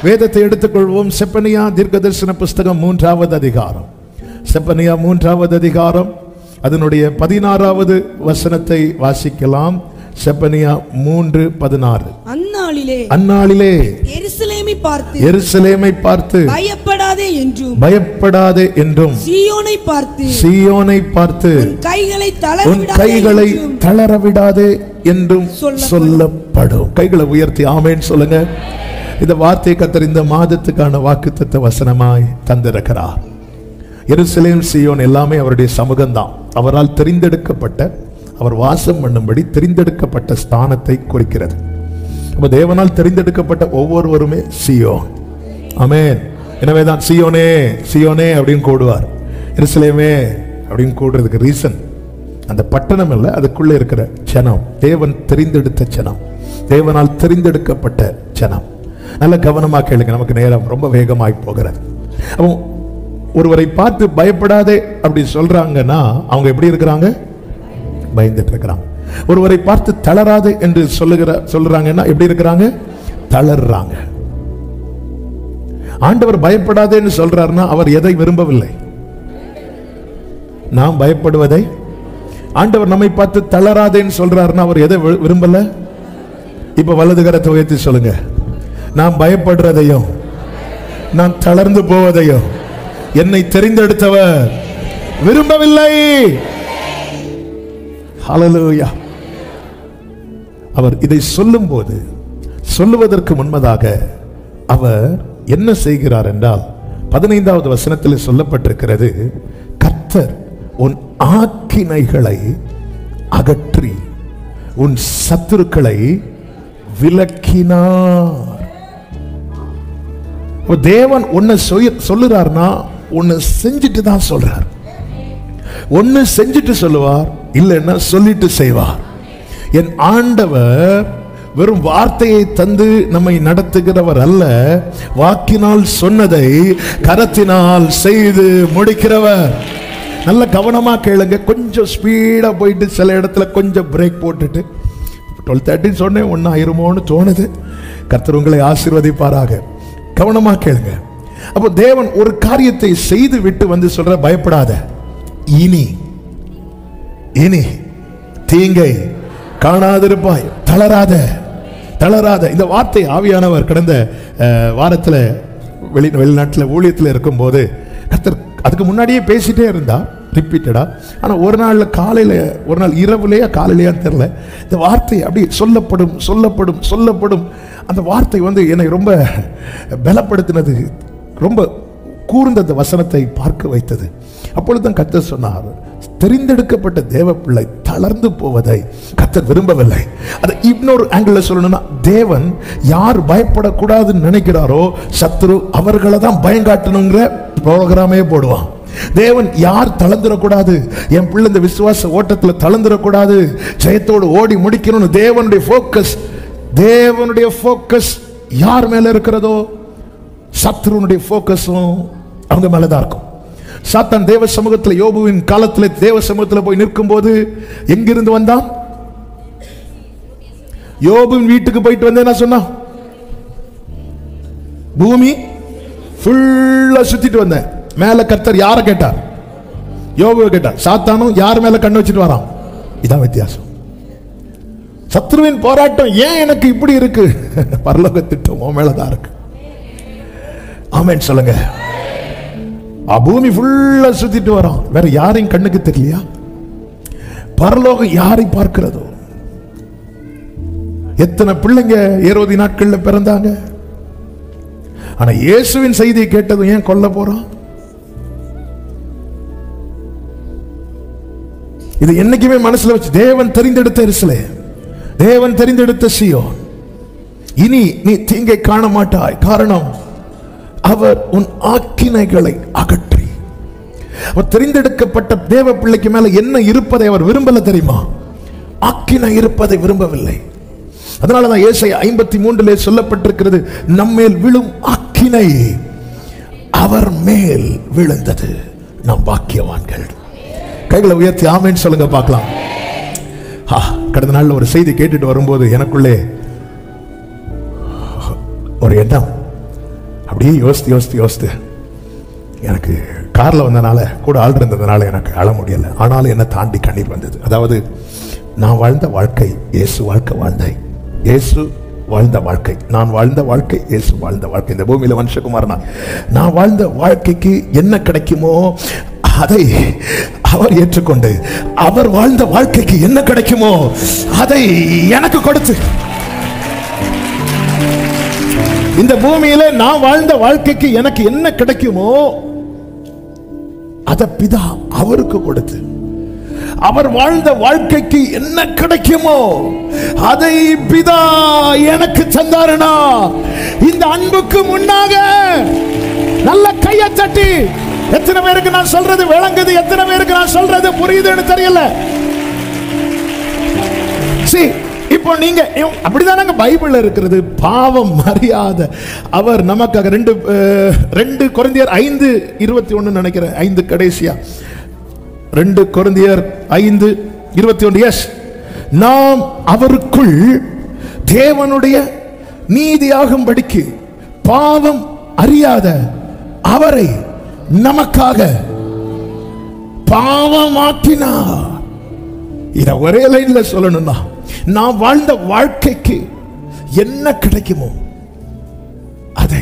வேதத்தை எடுத்துக்கொள்வோம் செப்பனியா தீர்க்கதரிசன புஸ்தகம் மூன்றாவது அதிகாரம் செப்பனியா மூன்றாவது அதிகாரம் அதனுடைய பதினாறாவது வசனத்தை வாசிக்கலாம் செப்பனியா மூன்று பதினாறு அந்நாளிலே அந்நாளிலே எருசலேமை பார்த்து எருசலேமை பார்த்து பயப்படாதே என்றும் பயப்படாதே என்றும் சீயோனை பார்த்து சீயோனை பார்த்து உன் கைகளை உன் தளர கைகளை தளர விடாதே என்றும் சொல்லப்படும். சொல்லப்படும் கைகளை உயர்த்தி ஆமேன்னு சொல்லுங்க இந்த வார்த்தை கத்தர் இந்த மாதத்துக்கான வாக்குத்தத்த வசனமாய் தந்திருக்கிறார் எருசலேம் சியோன் எல்லாமே அவருடைய சமூகம்தான் அவரால் தெரிந்தெடுக்கப்பட்ட அவர் வாசம் பண்ணும்படி தெரிந்தெடுக்கப்பட்ட ஸ்தானத்தை குறிக்கிறது அப்ப தேவனால் தெரிந்தெடுக்கப்பட்ட ஒவ்வொருவருமே சியோன் ஆமென் எனவேதான் சியோனே சியோனே அப்படின்னு கூடுவார் எருசலேமே அப்படின்னு கூடுறதுக்கு ரீசன் அந்த பட்டணம் அல்ல அதுக்குள்ள இருக்கிற ஜனம் தேவன் தெரிந்தெடுத்த ஜனம் தேவனால் தெரிந்தெடுக்கப்பட்ட ஜனம் நல்ல கவனமா கேளுங்க நமக்கு நேரம் ரொம்ப வேகமாய் போகிறது அப்போ ஒருவரை பார்த்து பயப்படாதே அப்படி சொல்றாங்கன்னா அவங்க எப்படி இருக்கிறாங்க பயந்துட்டு இருக்கிறாங்க ஒருவரை பார்த்து தளராது என்று சொல்லுகிற சொல்றாங்கன்னா எப்படி இருக்கிறாங்க தளர்றாங்க ஆண்டவர் பயப்படாதேன்னு சொல்றாருன்னா அவர் எதை விரும்பவில்லை நாம் பயப்படுவதை ஆண்டவர் நம்மை பார்த்து தளராதேன்னு சொல்றாருன்னா அவர் எதை வி- விரும்பல இப்ப வலது கரத்தை உயர்த்தி சொல்லுங்க நான் பயப்படுறதையும் நான் தளர்ந்து போவதையும் என்னை தெரிந்தெடுத்தவர் விரும்பவில்லை ஹalleluya அவர் இதை சொல்லும்போது சொல்லுவதற்கு முன்பதாக அவர் என்ன செய்கிறார் என்றால் பதினைந்தாவது வசனத்தில் சொல்லப்பட்டிருக்கிறது கர்த்தர் உன் ஆக்கினைகளை அகற்றி உன் சத்துருக்களை விலக்கினார் அப்ப தேவன் ஒன்னு சொல்லுறாருன்னா ஒன்னு செஞ்சுட்டு தான் சொல்றார் ஒன்னு செஞ்சுட்டு சொல்லுவார் இல்லைன்னா சொல்லிட்டு செய்வார் என் ஆண்டவர் வெறும் வார்த்தையை தந்து நம்மை நடத்துகிறவர் அல்ல வாக்கினால் சொன்னதை கரத்தினால் செய்து முடிக்கிறவர் நல்ல கவனமா கேளுங்க கொஞ்சம் ஸ்பீடா போயிட்டு சில இடத்துல கொஞ்சம் பிரேக் போட்டுட்டு டுவெல் தேர்ட்டின்னு சொன்னேன் ஒன்று ஆயிருமோன்னு தோணுது கர்த்தர் உங்களை ஆசீர்வதிப்பாராக கவனமா கேளுங்க அப்போ தேவன் ஒரு காரியத்தை செய்து விட்டு வந்து சொல்ற பயப்படாத இனி இனி தீங்கை காணாதிருப்பாய் தளராத தளராத இந்த வார்த்தை ஆவியானவர் கடந்த அஹ், வாரத்துல வெளி வெளிநாட்டில் ஊழியத்தில் இருக்கும்போது கர்த்தர் அதுக்கு முன்னாடியே பேசிட்டே இருந்தா ரிப்பீட்டடா ஆனா ஒரு நாள்ல காலையில ஒரு நாள் இரவுலையா காலையிலையான்னு தெரியல இந்த வார்த்தை அப்படி சொல்லப்படும் சொல்லப்படும் சொல்லப்படும் அந்த வார்த்தை வந்து என்னை ரொம்ப பலப்படுத்தினது ரொம்ப கூர்ந்த அந்த வசனத்தை பார்க்க வைத்தது அப்பொழுதுதான் கர்த்தர் சொன்னார் தெரிந்தெடுக்கப்பட்ட தேவ பிள்ளை தளர்ந்து போவதை கர்த்தர் விரும்பவில்லை அதை இன்னொரு ஆங்கிள் சொல்லணும்னா தேவன் யார் பயப்படக்கூடாதுன்னு நினைக்கிறாரோ சத்துரு அவர்களை தான் பயங்காட்டணுங்கிற ப்ரோக்ராமே போடுவான் தேவன் யார் தளர்ந்துடக்கூடாது என் பிள்ளை இந்த விசுவாச ஓட்டத்தில் தளர்ந்துடக்கூடாது ஜெயத்தோடு ஓடி முடிக்கணும்னு தேவனுடைய ஃபோக்கஸ் தேவனுடைய ஃபோக்கஸ் யார் மேல இருக்கிறதோ சத்ருனுடைய ஃபோக்கஸும் அவங்க மேலதான் இருக்கும் சாத்தான் தேவ சமூகத்தில் யோபுவின் காலத்தில் தேவ சமூகத்தில் போய் நிற்கும் போது எங்கிருந்து வந்தான் யோபுவின் வீட்டுக்கு போயிட்டு வந்து என்ன சொன்னான் பூமி ஃபுல்லா சுத்திட்டு வந்தேன் மேல கர்த்தர் யாரை கேட்டார் யோபுவை கேட்டார் சாத்தானும் யார் மேல கண்ணு வச்சுட்டு வரான் இதான் வித்தியாசம் சத்ருவின் போராட்டம் ஏன் எனக்கு இப்படி இருக்கு பரலோக திட்டம் உன் மேலதான் இருக்கு ஆமென் சொல்லுங்க ஆ, பூமி ஃபுல்லா சுத்திட்டு வரோம் வேற யாரையும் கண்ணுக்கு தெரியலையா பரலோகம் யாரை பார்க்கிறதோ எத்தனை பிள்ளைங்க ஏரோதி நாட்கள்ல பிறந்தாங்க ஆனா இயேசுவின் செய்தியை கேட்டதும் ஏன் கொல்ல போறோம் இது என்னைக்குமே மனசுல வச்சு தேவன் தெரிந்தெடுத்த எருசலே தேவன் தெரிந்தெடுத்த சியோன் இனி நீ தீங்கை காண மாட்டாய் காரணம் அவர் உன் ஆக்கினைகளை அகற்றி அவர் தெரிந்தெடுக்கப்பட்ட தேவ பிள்ளைக்கு மேல என்ன இருப்பதை அவர் விரும்பல தெரியுமா ஆக்கினை இருப்பதை விரும்பவில்லை அதனாலதான் ஏசை ஐம்பத்தி மூன்றிலே சொல்லப்பட்டிருக்கிறது நம்மேல் விழும் ஆக்கினை அவர் மேல் விழுந்தது நம் பாக்கியவான்கள் கைகளை உயர்த்தி ஆமேன்னு சொல்லுங்க பார்க்கலாம் ஆ, கடந்த நாள்ல ஒரு செய்தி கேட்டுட்டு வரும்போது எனக்குள்ளே ஒரு எண்ணம் அப்படியே யோசித்து யோசித்து யோசித்து எனக்கு கார்ல வந்தனால கூட ஆள் இருந்ததுனால எனக்கு அழ முடியல ஆனாலும் என்ன தாண்டி கண்ணீர் வந்தது அதாவது நான் வாழ்ந்த வாழ்க்கை இயேசு வாழ்க்கை வாழ்ந்தாய் இயேசு வாழ்ந்த வாழ்க்கை நான் வாழ்ந்த வாழ்க்கை இயேசு வாழ்ந்த வாழ்க்கை இந்த பூமியில வம்சகுமார் நான் நான் வாழ்ந்த வாழ்க்கைக்கு என்ன கிடைக்குமோ அதை அவர் ஏற்றுக்கொண்டு அவர் வாழ்ந்த வாழ்க்கைக்கு என்ன கிடைக்குமோ அதை எனக்கு கொடுத்து இந்த பூமியில நான் வாழ்ந்த வாழ்க்கைக்கு எனக்கு என்ன கிடைக்குமோ அத பிதா அவருக்கு கொடுத்து அவர் வாழ்ந்த வாழ்க்கைக்கு என்ன கிடைக்குமோ அதை பிதா எனக்கு தந்தாருனா இந்த அன்புக்கு முன்னாக நல்ல கையை தட்டி எத்தனை பேருக்கு நான் சொல்றது விளங்குது எத்தனை பேருக்கு நான் சொல்றது புரியுதுன்னு தெரியல See, இப்போ நீங்க இவ்- அப்படிதானங்க பைபிள்ல இருக்கிறது பாவம் அறியாத அவர் நமக்காக ரெண்டு அஹ், ரெண்டு குழந்தையர் ஐந்து இருபத்தி ஒன்னு நினைக்கிறேன் ஐந்து கடைசியா ரெண்டு கொரிந்தியர் ஐந்து இருபத்தி ஒன்று எஸ் நாம் அவருக்குள் தேவனுடைய நீதியாகும்படிக்கு பாவம் அறியாத அவரை நமக்காக பாவமாக்கினார் இத ஒரே லைன்ல சொல்லணும்னா நான் வாழ்ந்த வாழ்க்கைக்கு என்ன கிடைக்குமோ அதை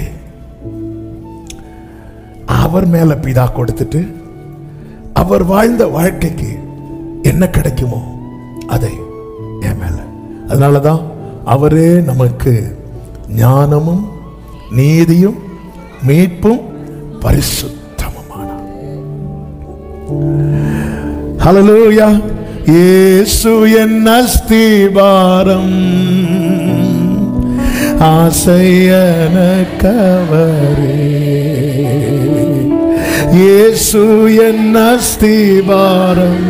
அவர் மேல பிதா கொடுத்துட்டு அவர் வாழ்ந்த வாழ்க்கைக்கு என்ன கிடைக்குமோ அதை என் மேல அதனாலதான் அவரே நமக்கு ஞானமும் நீதியும் மீட்பும் பரிசுத்தமுமானார் ஹalleluya இயேசு என் அஸ்திபாரம் ஆசையனக்கவரே இயேசு என் அஸ்திபாரம்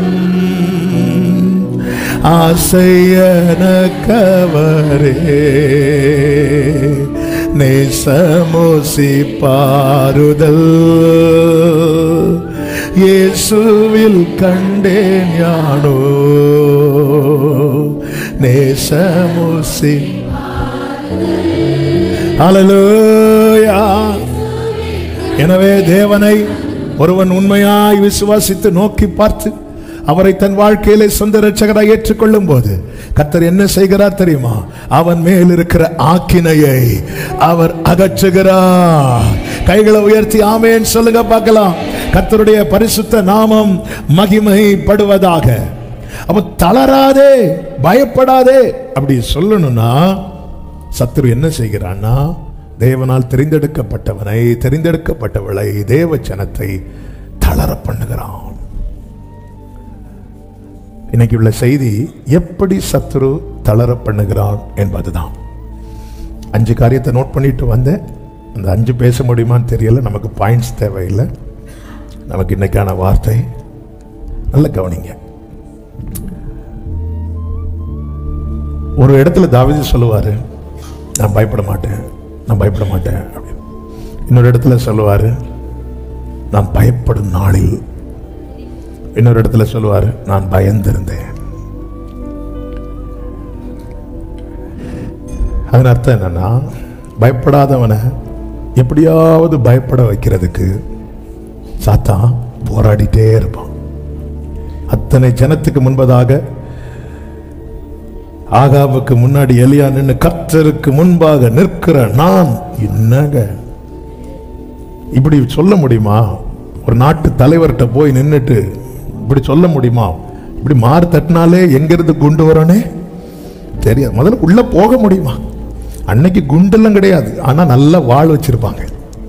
ஆசையனக்கவரே நேசமோசி பாருதல் இயேசுவில் கண்டேன் யானோ நேசமோசி ஹalleluya எனவே தேவனை ஒருவன் உண்மையாய் விசுவாசித்து நோக்கி பார்த்து அவரை தன் வாழ்க்கையிலே சொந்த ரட்சகராய் ஏற்றுக்கொள்ளும் போது கர்த்தர் என்ன செய்கிறார் தெரியுமா அவன் மேல் இருக்கிற ஆக்கினையை அவர் அகற்றுகிறார் கைகளை உயர்த்தி ஆமேன் சொல்லுங்க பார்க்கலாம் கர்த்தருடைய பரிசுத்த நாமம் மகிமைப்படுவதாக அவன் தளராதே பயப்படாதே அப்படி சொல்லணும்னா சத்துரு என்ன செய்கிறான்னா தேவனால் தெரிந்தெடுக்கப்பட்டவனை தெரிந்தெடுக்கப்பட்டவளை தேவ ஜனத்தை தளர பண்ணுகிறான் இன்னைக்கு உள்ள செய்தி எப்படி சத்துரு தளர பண்ணுகிறான் என்பதுதான் அஞ்சு காரியத்தை நோட் பண்ணிட்டு வந்தேன் அந்த அஞ்சு பேச முடியுமான்னு தெரியல நமக்கு பாயிண்ட்ஸ் தேவையில்லை நமக்கு இன்னைக்கான வார்த்தை நல்ல கவனிங்க ஒரு இடத்துல தாவீது சொல்லுவாரு நான் பயப்பட மாட்டேன் நான் பயப்பட மாட்டேன் அப்படின்னு இன்னொரு இடத்துல சொல்லுவாரு நான் பயப்படும் நாளில் இன்னொரு இடத்துல சொல்லுவாரு நான் பயந்திருந்தேன் அதன் அர்த்தம் என்னன்னா பயப்படாதவனை எப்படியாவது பயப்பட வைக்கிறதுக்கு சாத்தான் போராடிட்டே இருப்பான் அத்தனை ஜனத்துக்கு முன்பதாக ஆகாவுக்கு முன்னாடி எலியா நின்று கர்த்தருக்கு முன்பாக நிற்கிற நான் என்னங்க இப்படி சொல்ல முடியுமா ஒரு நாட்டு தலைவர்கிட்ட போய் நின்னுட்டு இப்படி சொல்ல முடியுமா இப்படி மாறு தட்டினாலே எங்கிருந்து குண்டு வரனே தெரியாது முதல்ல உள்ள போக முடியுமா அன்னைக்கு குண்டெல்லாம் கிடையாது ஆனா நல்ல வாழ் வச்சிருப்பாங்க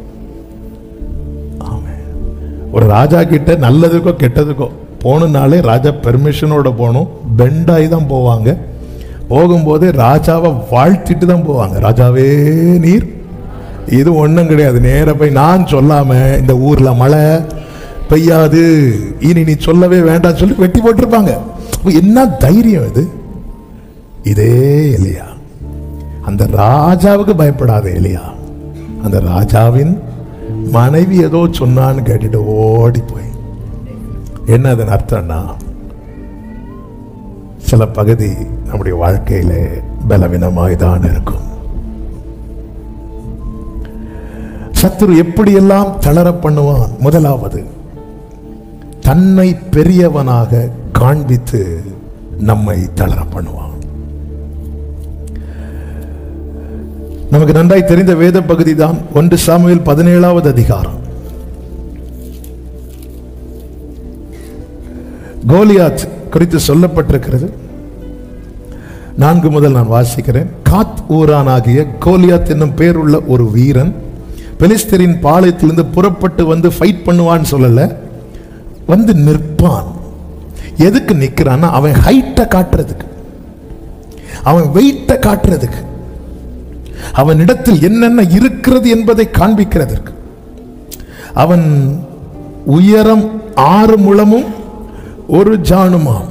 ஆமென். ஒரு ராஜா கிட்ட நல்லதுக்கோ கெட்டதுக்கோ போகணுன்னாலே ராஜா பெர்மிஷனோட போகணும் பெண்டாகி தான் போவாங்க போகும்போது ராஜாவை வாழ்த்திட்டு தான் போவாங்க ராஜாவே நீர் இது ஒண்ணும் கிடையாது நேரா போய் நான் சொல்லாம இந்த ஊர்ல மழை பெய்யாது இனி நீ சொல்லவே வேண்டாம் சொல்லி வெட்டி போட்டிருப்பாங்க அப்ப என்ன தைரியம் இது இதே இல்லையா அந்த ராஜாவுக்கு பயப்படாத இல்லையா அந்த ராஜாவின் மனைவி ஏதோ சொன்னான்னு கேட்டுட்டு ஓடி போய் என்ன அதன் அர்த்தம்னா சில பகுதி நம்முடைய வாழ்க்கையில பலவீனமாய் தான் இருக்கும் சத்துரு எப்படியெல்லாம் தளர பண்ணுவான் முதலாவது தன்னை பெரியவனாக காண்பித்து நம்மை தளர பண்ணுவான் நமக்கு நன்றாய் தெரிந்த வேத பகுதி தான் ஒன்று சாமுவேல் பதினேழாவது அதிகாரம் கோலியாத் குறித்து சொல்லப்பட்டிருக்கிறது நான்கு முதல் நான் வாசிக்கிறேன் காத் ஊரானாகிய கோலியாத் என்னும் பேருள்ள ஒரு வீரன் பெலிஸ்தரின் பாளையத்திலிருந்து புறப்பட்டு வந்து ஃபைட் பண்ணுவான்னு சொல்லல வந்து நிற்பான் எதுக்கு நிக்கிறான்னா அவன் ஹைட்டை காட்டுறதுக்கு அவன் வெயிட்டை காட்டுறதுக்கு அவனிடத்தில் என்னென்ன இருக்கிறது என்பதை காண்பிக்கிறதற்கு அவன் உயரம் ஆறு முழமும் ஒரு ஜானுமாம்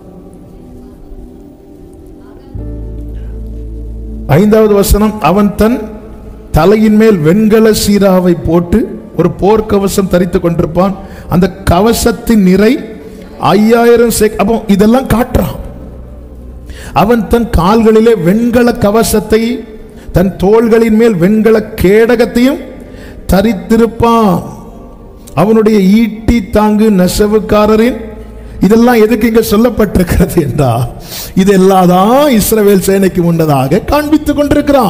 ஐந்தாவது வசனம் அவன் தன் தலையின் மேல் வெண்கல சீராவை போட்டு ஒரு போர்க்கவசம் தரித்துக் கொண்டிருப்பான் அந்த கவசத்தின் நிறை ஐயாயிரம் சேக் அப்போ இதெல்லாம் காட்டுறான் அவன் தன் கால்களிலே வெண்கல கவசத்தை தன் தோள்களின் மேல் வெண்கல கேடகத்தையும் தரித்திருப்பான் அவனுடைய ஈட்டி தாங்கு நெசவுக்காரரின் இதெல்லாம் எதுக்கு இங்க சொல்லப்பட்டிருக்கிறது என்றா இது எல்லாதான் இஸ்ரவேல் சேனைக்கு முன்னதாக காண்பித்துக் கொண்டிருக்கிறான்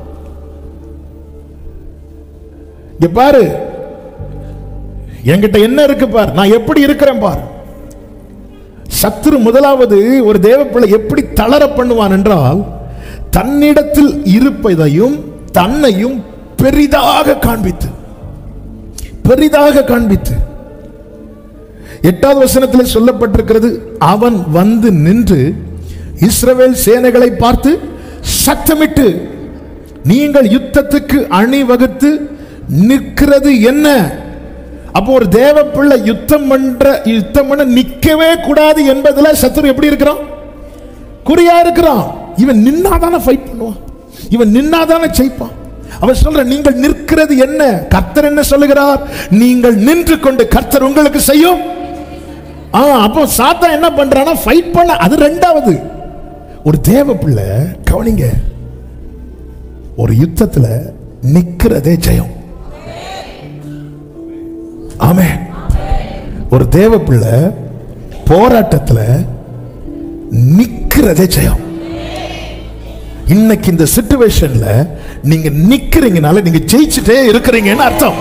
இங்க பாரு என்கிட்ட என்ன இருக்கு பார் நான் எப்படி இருக்கிறேன் பார் சத்துரு முதலாவது ஒரு தேவப்பிள்ளை எப்படி தளர பண்ணுவான் என்றால் தன்னிடத்தில் இருப்பதையும் தன்னையும் பெரிதாக காண்பித்து பெரிதாக காண்பித்து எட்டாவது வசனத்தில் சொல்லப்பட்டிருக்கிறது அவன் வந்து நின்று இஸ்ரவேல் சேனைகளை பார்த்து சத்தமிட்டு நீங்கள் யுத்தத்துக்கு அணிவகுத்து நிற்கிறது என்ன அப்போ ஒரு தேவ பிள்ளை யுத்தம் பண்ற யுத்தம் பண்ண நிக்கவே கூடாது என்பதுல சத்துரு எப்படி இருக்கிறான் குறியா இருக்கிறான் இவன் நின்னாதானே ஃபைட் பண்ணுவான் இவன் நின்னாதானே ஜெயிப்பான் அவன் சொல்ற நீங்கள் நிற்கிறது என்ன கர்த்தர் என்ன சொல்லுகிறார் நீங்கள் நின்று கொண்டு கர்த்தர் உங்களுக்கு செய்யும் ஆ அப்போ சாத்தா என்ன பண்றானா ஃபைட் பண்ண அது ரெண்டாவது ஒரு தேவ பிள்ளை கவனிங்க ஒரு யுத்தத்துல நிக்கிறதே ஜெயம் ஆமே ஒரு தேவ பிள்ளை போராட்டத்துல நிக்கிறதே ஜெயம் இன்னைக்கு இந்த சிச்சுவேஷன்ல நீங்க நிக்கிறீங்கனால நீங்க ஜெயிச்சுட்டே இருக்கிறீங்கன்னு அர்த்தம்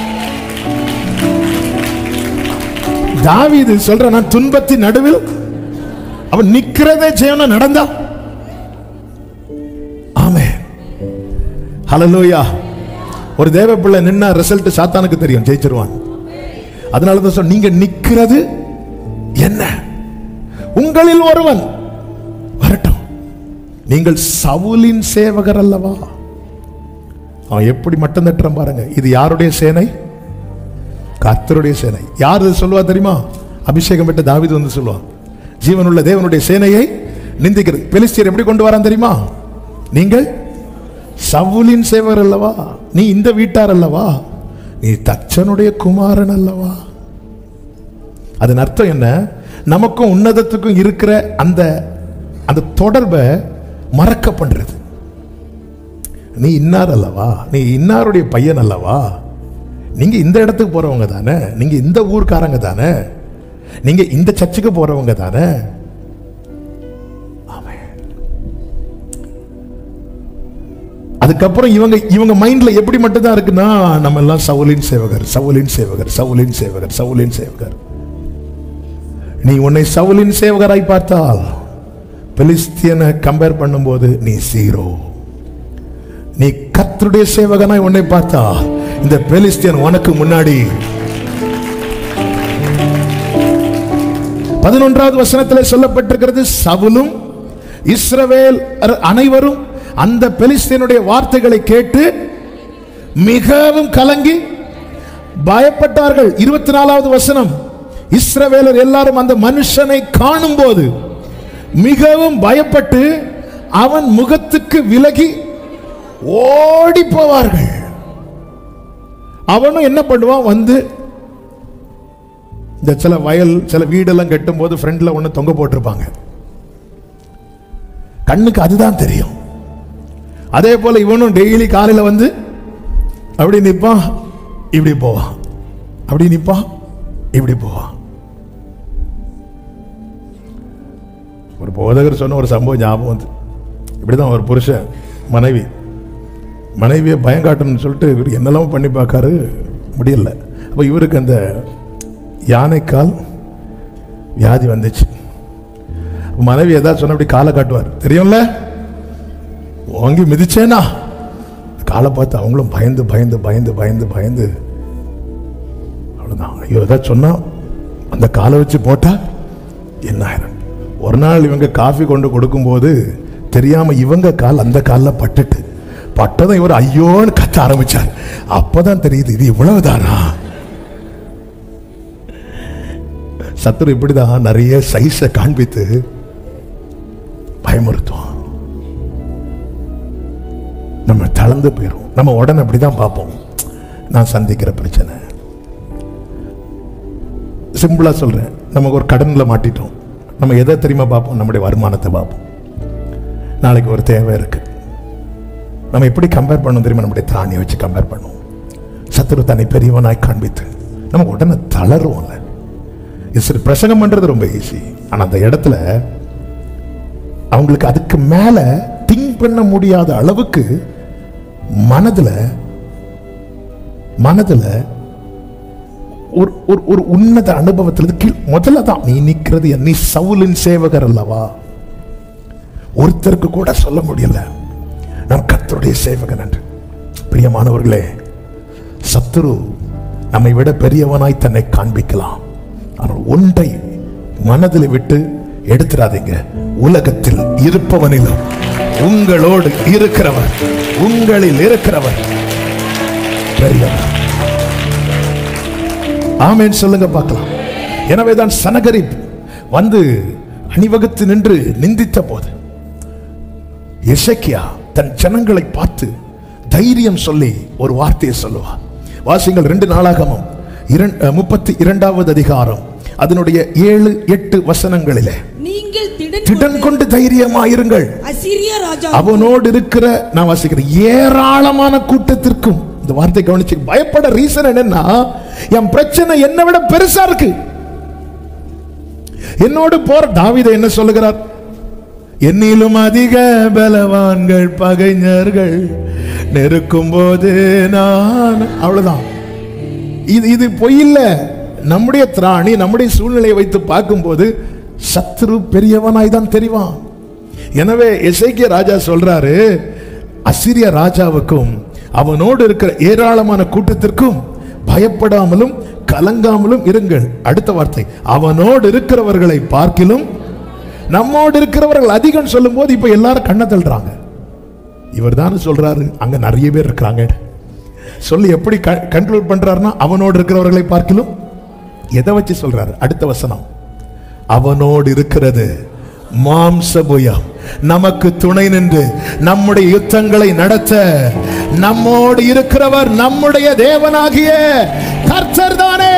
தாவீது சொல்ற நான் துன்பத்தின் நடுவில் அவன் நிக்கிறதே ஜெயம்னா நடந்தா ஆமே ஹalleluya ஒரு தேவ பிள்ளை நின்னா ரிசல்ட் சாத்தானுக்கு தெரியும் ஜெயிச்சிருவான் அதனால தான் சொன்ன நீங்க நிக்கிறது என்ன உங்களில் ஒருவன் வரட்டும் நீங்கள் சவுலின் சேவகர் அல்லவா அவன் எப்படி மட்டம் தட்டுறான் பாருங்க இது யாருடைய சேனை கர்த்தருடைய சேனை யார் இது சொல்லுவா தெரியுமா அபிஷேகம் பெற்ற தாவீது வந்து சொல்லுவான் ஜீவனுள்ள தேவனுடைய சேனையை நிந்திக்கிறது பெலிஸ்தியர் எப்படி கொண்டு வரான் தெரியுமா நீங்கள் சவுலின் சேவர் அல்லவா நீ இந்த வீட்டார் அல்லவா நீ தச்சனுடைய குமாரன் அல்லவா அதன் அர்த்தம் என்ன நமக்கும் உன்னதத்துக்கும் இருக்கிற அந்த அந்த தொடர்பை மறக்க பண்றது நீ இன்னார் அல்லவா நீ இன்னாருடைய பையன் அல்லவா நீங்க இந்த இடத்துக்கு போறவங்க தானே நீங்க இந்த ஊர்க்காரங்க தானே நீங்க இந்த சர்ச்சுக்கு போறவங்க தானே ஆமென். அதுக்கப்புறம் இவங்க இவங்க மைண்ட்ல எப்படி மட்டும் தான் இருக்குன்னா நம்ம எல்லாம் சவுலின் சேவகர் சவுலின் சேவகர் சவுலின் சேவகர் சவுலின் சேவகர் நீ உன்னை சவுலின் சேவகராய் பார்த்தால் பெலிஸ்தியனை கம்பேர் பண்ணும்போது நீ சீரோ நீ கர்த்தருடைய சேவகனாய் உன்னை பார்த்தா இந்த பெலிஸ்தியன் உனக்கு முன்னாடி பதினொன்றாவது வசனத்தில் சொல்லப்பட்டிருக்கிறது சவுலும் இஸ்ரவேல் அனைவரும் அந்த பெலிஸ்தியனுடைய வார்த்தைகளை கேட்டு மிகவும் கலங்கி பயப்பட்டார்கள் இருபத்தி நாலாவது வசனம் இஸ்ரவேலர் எல்லாரும் அந்த மனுஷனை காணும்போது மிகவும் பயப்பட்டு அவன் முகத்துக்கு விலகி ஓடி போவார்கள் அவனும் என்ன பண்ணுவான் வந்து இந்த சில வயல் சில வீடெல்லாம் கட்டும் போது ஃப்ரண்ட்ல ஒன்று தொங்க போட்டிருப்பாங்க கண்ணுக்கு அதுதான் தெரியும் அதே போல இவனும் டெய்லி காலையில வந்து அப்படி நிப்பான் இப்படி போவான் அப்படி நிப்பான் இப்படி போவான் ஒரு போதகர் சொன்ன ஒரு சம்பவம் ஞாபகம் வந்து இப்படிதான் ஒரு புருஷன் மனைவி மனைவியை பயம் காட்டணும்னு சொல்லிட்டு இவர் என்னெல்லாம் பண்ணி பார்க்காரு முடியல அப்போ இவருக்கு அந்த யானைக்கால் வியாதி வந்துச்சு மனைவி ஏதாவது சொன்ன அப்படி காலை காட்டுவார் தெரியும்ல வாங்கி மிதிச்சேனா காலை பார்த்து அவங்களும் பயந்து பயந்து பயந்து பயந்து பயந்து அவ்வளோதான் ஐயோ ஏதாவது சொன்னா அந்த காலை வச்சு போட்டா என்ன ஆயிரும் ஒரு நாள் இவங்க காஃபி கொண்டு கொடுக்கும்போது தெரியாம இவங்க கால் அந்த காலில் பட்டுட்டு பட்டதும் இவர் ஐயோன்னு கத்த ஆரம்பிச்சார் அப்பதான் தெரியுது இது இவ்வளவுதானா சத்துரு இப்படிதான் நிறைய சைஸை காண்பித்து பயமுறுத்துவான் நம்ம தளர்ந்து போயிடும் நம்ம உடனே அப்படிதான் பார்ப்போம் நான் சந்திக்கிற பிரச்சனை சிம்பிளா சொல்றேன் நமக்கு ஒரு கடன்ல மாட்டிட்டோம் நம்ம எதை தெரியுமா பார்ப்போம் நம்முடைய வருமானத்தை பார்ப்போம் நாளைக்கு ஒரு தேவை இருக்கு நம்ம எப்படி கம்பேர் பண்ணணும் தெரியுமா நம்முடைய திராணியை வச்சு கம்பேர் பண்ணுவோம் சத்துரு தன்னை பெரியவனாய் காண்பித்து நம்ம உடனே தளருவோம்ல இது சரி பிரசங்கம் பண்றது ரொம்ப ஈஸி ஆனா அந்த இடத்துல அவங்களுக்கு அதுக்கு மேல திங்க் பண்ண முடியாத அளவுக்கு மனதுல மனதுல ஒரு ஒரு ஒரு உன்னத அனுபவத்தில் கீழ் முதல்ல தான் நீ நிக்கிறது என் நீ சவுலின் சேவகர் அல்லவா ஒருத்தருக்கு கூட சொல்ல முடியல நான் கர்த்தருடைய சேவகன் என்று பிரியமானவர்களே சத்துரு நம்மை விட பெரியவனாய் தன்னை காண்பிக்கலாம் ஆனால் ஒன்றை மனதில் விட்டு எடுத்துறாதீங்க உலகத்தில் இருப்பவனிலும் உங்களோடு இருக்கிறவர் உங்களில் இருக்கிறவர் பெரியவர் ஆமென் சொல்லுங்க பார்க்கலாம் எனவேதான் சனகரிப் வந்து அணிவகுத்து நின்று நிந்தித்த போது எசேக்கியா தன் ஜனங்களை பார்த்து தைரியம் சொல்லி ஒரு வார்த்தையை சொல்லுவார் வாசிங்கள் ரெண்டு நாளாகமும் இரண்- அஹ், முப்பத்தி இரண்டாவது அதிகாரம் அதனுடைய ஏழு எட்டு வசனங்களிலே நீங்கள் திடன் திடன் கொண்டு தைரியமாயிருங்கள் அசிரிய ராஜா அவனோடு இருக்கிற நான் வாசிக்கிறேன் ஏராளமான கூட்டத்திற்கும் இந்த வார்த்தை கவனிச்சு பயப்பட ரீசன் என்னன்னா என் பிரச்சனை என்னை விட பெருசா இருக்கு என்னோடு போற தாவீதை என்ன சொல்லுகிறார் என்னிலும் அதிக பலவான்கள் பகைஞர்கள் நெருக்கும் போது நான் அவ்வளவுதான் இது இது பொய் இல்ல நம்முடைய திராணி நம்முடைய சூழ்நிலையை வைத்து பார்க்கும்போது சத்ரு பெரியவனாய் தான் தெரிவான் எனவே எசேக்கிய ராஜா சொல்றாரு அசிரிய ராஜாவுக்கும் அவனோடு இருக்கிற ஏராளமான கூட்டத்திற்கும் பயப்படாமலும் கலங்காமலும் இருங்கள் அடுத்த வார்த்தை அவனோடு இருக்கிறவர்களை பார்க்கிலும் நம்மோடு இருக்கிறவர்கள் அதிகம் சொல்லும்போது இப்ப எல்லாரும் கண்ணை தள்ளுறாங்க இவர் தானே சொல்றாரு அங்க நிறைய பேர் இருக்கிறாங்க சொல்லி எப்படி கண்ட்ரோல் பண்றாருன்னா அவனோடு இருக்கிறவர்களை பார்க்கிலும் எதை வச்சு சொல்றாரு அடுத்த வசனம் அவனோடு இருக்கிறது மாம்சபுயம் நமக்கு துணை நின்று நம்முடைய யுத்தங்களை நடத்த நம்மோடு இருக்கிறவர் நம்முடைய தேவனாகிய கர்த்தர் தானே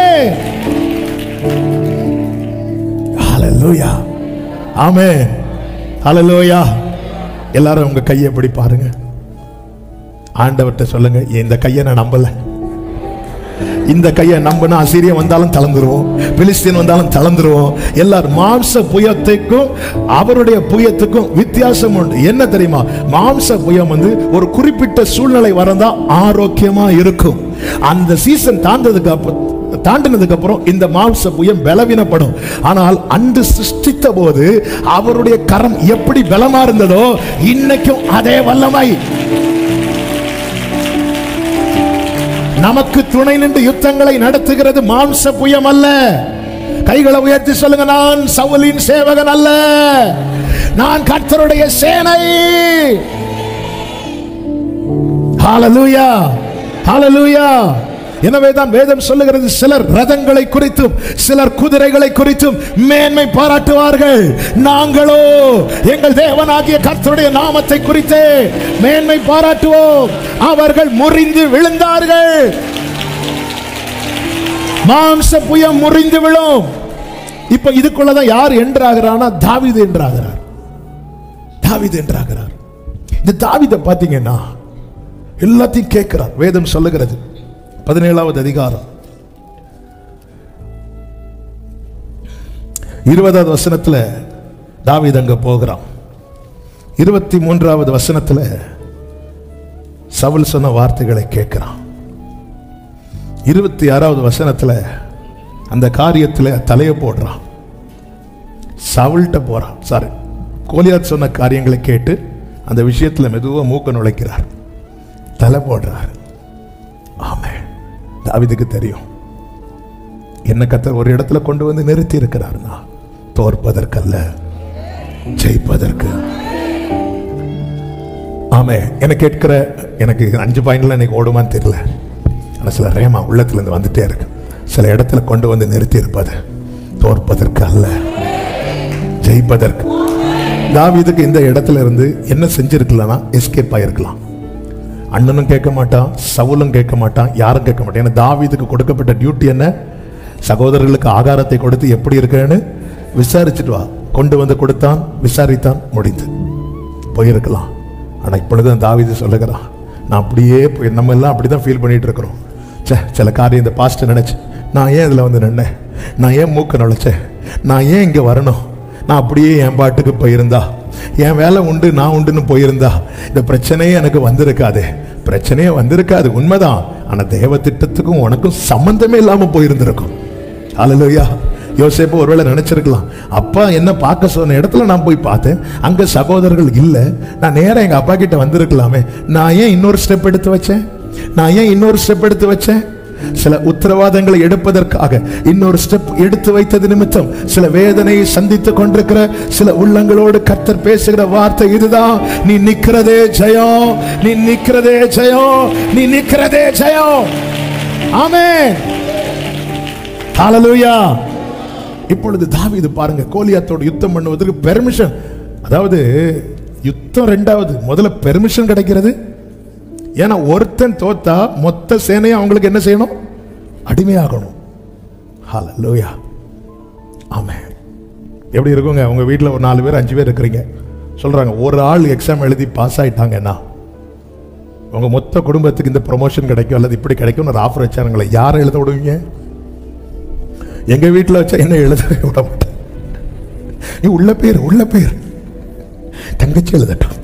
ஹalleluya ஆமென் ஹalleluya எல்லாரும் உங்க கையை எப்படி பாருங்க ஆண்டவர்கிட்ட சொல்லுங்க இந்த கையை நான் நம்பல இந்த கையை நம்பினா அசீரியம் வந்தாலும் தளர்ந்துருவோம் பிலிஸ்தீன் வந்தாலும் தளர்ந்துருவோம் எல்லாரும் மாம்ச புயத்துக்கும் அவருடைய புயத்துக்கும் வித்தியாசம் உண்டு என்ன தெரியுமா மாம்ச புயம் வந்து ஒரு குறிப்பிட்ட சூழ்நிலை வரந்தா ஆரோக்கியமா இருக்கும் அந்த சீசன் தாண்டதுக்கு அப்புறம் தாண்டினதுக்கு அப்புறம் இந்த மாம்ச புயம் பலவீனப்படும் ஆனால் அன்று சிருஷ்டித்த போது அவருடைய கரம் எப்படி பலமா இருந்ததோ இன்னைக்கும் அதே வல்லமை நமக்கு துணை நின்று யுத்தங்களை நடத்துகிறது மாம்ச புயம் அல்ல கைகளை உயர்த்தி சொல்லுங்க நான் சவுலின் சேவகன் அல்ல நான் கர்த்தருடைய சேனை ஹalleluya ஹalleluya எனவே தான் வேதம் சொல்லுகிறது சிலர் ரதங்களை குறித்தும் சிலர் குதிரைகளை குறித்தும் மேன்மை பாராட்டுவார்கள் நாங்களோ எங்கள் தேவனாகிய கர்த்தருடைய நாமத்தை குறித்து மேன்மை பாராட்டுவோம் அவர்கள் முறிந்து விழுந்தார்கள் மாம்ச புயம் முறிந்து விழும் இப்ப இதுக்குள்ளதான் யார் என்றாகிறானா தாவீது என்றாகிறார் தாவீது என்றாகிறார் இந்த தாவீதை பாத்தீங்கன்னா எல்லாத்தையும் கேட்கிறார் வேதம் சொல்லுகிறது பதினேழாவது அதிகாரம் இருபதாவது வசனத்துல தாவீது அங்க போகிறான் இருபத்தி மூன்றாவது வசனத்துல சவுல் சொன்ன வார்த்தைகளை கேட்கிறான் இருபத்தி ஆறாவது வசனத்துல அந்த காரியத்துல தலையை போடுறான் சவுல்கிட்ட போறான் சாரி கோலியாத் சொன்ன காரியங்களை கேட்டு அந்த விஷயத்துல மெதுவா மூக்க நுழைக்கிறார் தலை போடுறார் ஆமே தாவீதுக்கு தெரியும் என்ன கத்தர் ஒரு இடத்துல கொண்டு வந்து நிறுத்தி இருக்கிறார்னா தோற்பதற்கல்ல ஜெயிப்பதற்கு ஆமே எனக்கு கேட்கிற எனக்கு அஞ்சு பாயிண்ட்ல எனக்கு ஓடுமான்னு தெரியல ஆனா சில ரேமா உள்ளத்துல இருந்து வந்துட்டே இருக்கு சில இடத்துல கொண்டு வந்து நிறுத்தி இருப்பது தோற்பதற்கு அல்ல ஜெயிப்பதற்கு தாவீதுக்கு இந்த இடத்துல இருந்து என்ன செஞ்சிருக்கலன்னா எஸ்கேப் ஆயிருக்கலாம் அண்ணனும் கேட்க மாட்டான் சவுலும் கேட்க மாட்டான் யாரும் கேட்க மாட்டான் ஏன்னா தாவீதுக்கு கொடுக்கப்பட்ட டியூட்டி என்ன சகோதரர்களுக்கு ஆகாரத்தை கொடுத்து எப்படி இருக்கேன்னு விசாரிச்சுட்டு வா கொண்டு வந்து கொடுத்தான் விசாரித்தான் முடிந்து போயிருக்கலாம் ஆனா இப்பொழுது அந்த தாவீது சொல்லுகிறான் நான் அப்படியே போய் நம்ம எல்லாம் அப்படிதான் ஃபீல் பண்ணிட்டு இருக்கிறோம் ச்சே சில காரியம் இந்த பாஸ்ட் நினைச்சு நான் ஏன் இதுல வந்து நின்னேன் நான் ஏன் மூக்க நுழைச்சேன் நான் ஏன் இங்க வரணும் நான் அப்படியே என் பாட்டுக்கு போயிருந்தா என் வேலை உண்டு நான் உண்டுன்னு போயிருந்தா இந்த பிரச்சனையே எனக்கு வந்திருக்காது பிரச்சனையே வந்திருக்காது உண்மைதான் ஆனா தேவ திட்டத்துக்கும் உனக்கும் சம்பந்தமே இல்லாம போயிருந்திருக்கும் அல்லையா யோசேப்பு ஒருவேளை நினைச்சிருக்கலாம் அப்பா என்ன பார்க்க சொன்ன இடத்துல நான் போய் பார்த்தேன் அங்க சகோதரர்கள் இல்ல நான் நேரா எங்க அப்பா கிட்ட வந்திருக்கலாமே நான் ஏன் இன்னொரு ஸ்டெப் எடுத்து வச்சேன் நான் ஏன் இன்னொரு ஸ்டெப் எடுத்து வச்சேன் சில உத்தரவாதங்களை எடுப்பதற்காக இன்னொரு ஸ்டெப் எடுத்து வைத்தது நிமித்தம் சில வேதனையை சந்தித்துக் கொண்டிருக்கிற சில உள்ளங்களோடு கர்த்தர் பேசுகிற வார்த்தை இதுதான் நீ நிக்கிறதே ஜெயம் நீ நிக்கிறதே ஜெயம் நீ நிக்கிறதே ஜெயம் ஆமென் ஹalleluya இப்பொழுது தாவீது பாருங்க கோலியாத்தோடு யுத்தம் பண்ணுவதற்கு பெர்மிஷன் அதாவது யுத்தம் ரெண்டாவது முதல்ல பெர்மிஷன் கிடைக்கிறது ஏன்னா ஒருத்தன் தோத்தா மொத்த சேனையும் அவங்களுக்கு என்ன செய்யணும் அடிமையாகணும் ஹalleluya ஆமென் எப்படி இருக்குங்க உங்க வீட்டில் ஒரு நாலு பேர் அஞ்சு பேர் இருக்கிறீங்க சொல்றாங்க ஒரு ஆள் எக்ஸாம் எழுதி பாஸ் ஆயிட்டாங்கன்னா உங்க மொத்த குடும்பத்துக்கு இந்த ப்ரொமோஷன் கிடைக்கும் அல்லது இப்படி கிடைக்கும் ஒரு ஆஃபர் வச்சாருங்களே யாரை எழுத விடுவீங்க எங்க வீட்டில் வச்சா என்ன எழுதவே விட மாட்டேன் நீ உள்ள பேர் உள்ள பேர் தங்கச்சி எழுதட்டும்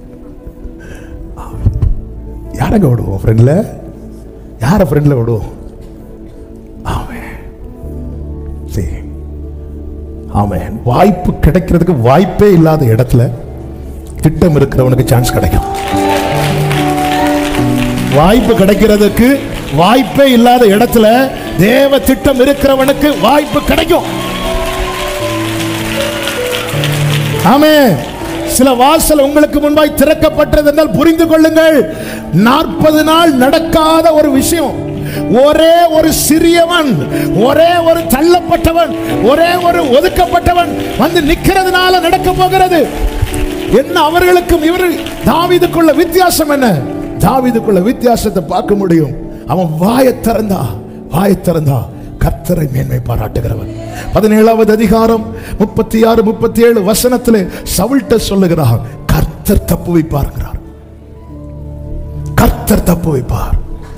யாரங்க விடுவோம் ஃப்ரெண்ட்ல யார ஃப்ரெண்ட்ல விடுவோம் ஆமென் சரி ஆமென் வாய்ப்பு கிடைக்கிறதுக்கு வாய்ப்பே இல்லாத இடத்துல திட்டம் இருக்கிறவனுக்கு சான்ஸ் கிடைக்கும் வாய்ப்பு கிடைக்கிறதுக்கு வாய்ப்பே இல்லாத இடத்துல தேவ திட்டம் இருக்கிறவனுக்கு வாய்ப்பு கிடைக்கும் ஆமே சில வாசல் உங்களுக்கு முன்பாய் திறக்கப்பட்டது என்றால் புரிந்து கொள்ளுங்கள் நாற்பது நாள் நடக்காத ஒரு விஷயம் ஒரே ஒரு சிறியவன் ஒரே ஒரு தள்ளப்பட்டவன் ஒரே ஒரு ஒதுக்கப்பட்டவன் வந்து நிக்கிறதுனால நடக்க போகிறது என்ன அவர்களுக்கும் இவர் தாவீதுக்குள்ள வித்தியாசம் என்ன தாவீதுக்குள்ள வித்தியாசத்தை பார்க்க முடியும் அவன் வாயை திறந்தா வாயை திறந்தா கர்த்தரை மேன்மை பாராட்டுகிறவன் பதினேழாவது அதிகாரம் முப்பத்தி ஆறு முப்பத்தி ஏழு வசனத்திலே சவுல்ட்ட சொல்லுகிறார் கர்த்தர் தப்பு வைப்பாருங்கிறார் கர்த்தர் தப்பு வைப்பார்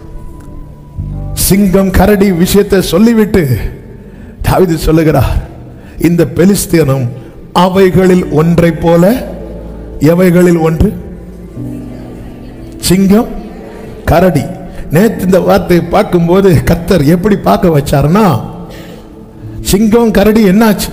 சிங்கம் கரடி விஷயத்தை சொல்லிவிட்டு தாவீது சொல்லுகிறார் இந்த பெலிஸ்தியனும் அவைகளில் ஒன்றை போல எவைகளில் ஒன்று சிங்கம் கரடி நேத்து இந்த வார்த்தையை பார்க்கும்போது கத்தர் எப்படி பார்க்க வச்சாருன்னா சிங்கம் கரடி என்னாச்சு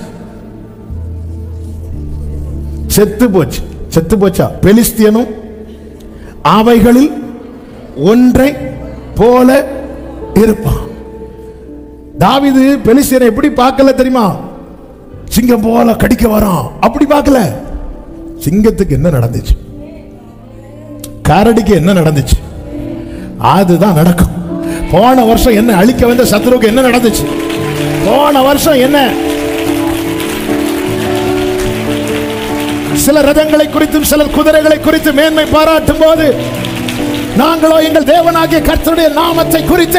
செத்து போச்சு செத்து போச்சா பெலிஸ்தியனும் அவைகளில் ஒன்றை போல இருப்பான் தாவீது பெலிஸ்தியனை எப்படி பார்க்கல தெரியுமா சிங்கம் போல கடிக்க வரான் அப்படி பார்க்கல சிங்கத்துக்கு என்ன நடந்துச்சு கரடிக்கு என்ன நடந்துச்சு அதுதான் நடக்கும் போன வருஷம் என்ன அழிக்க வந்த சத்ருவுக்கு என்ன நடந்துச்சு போன வருஷம் என்ன சில ரதங்களை குறித்தும் சில குதிரைகளை குறித்து மேன்மை பாராட்டும் போது நாங்களோ எங்கள் தேவனாகிய கர்த்தருடைய நாமத்தை குறித்து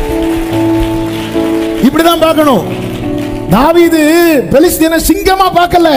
இப்படிதான் பார்க்கணும் தாவீது பெலிஸ்தீன சிங்கமா பார்க்கல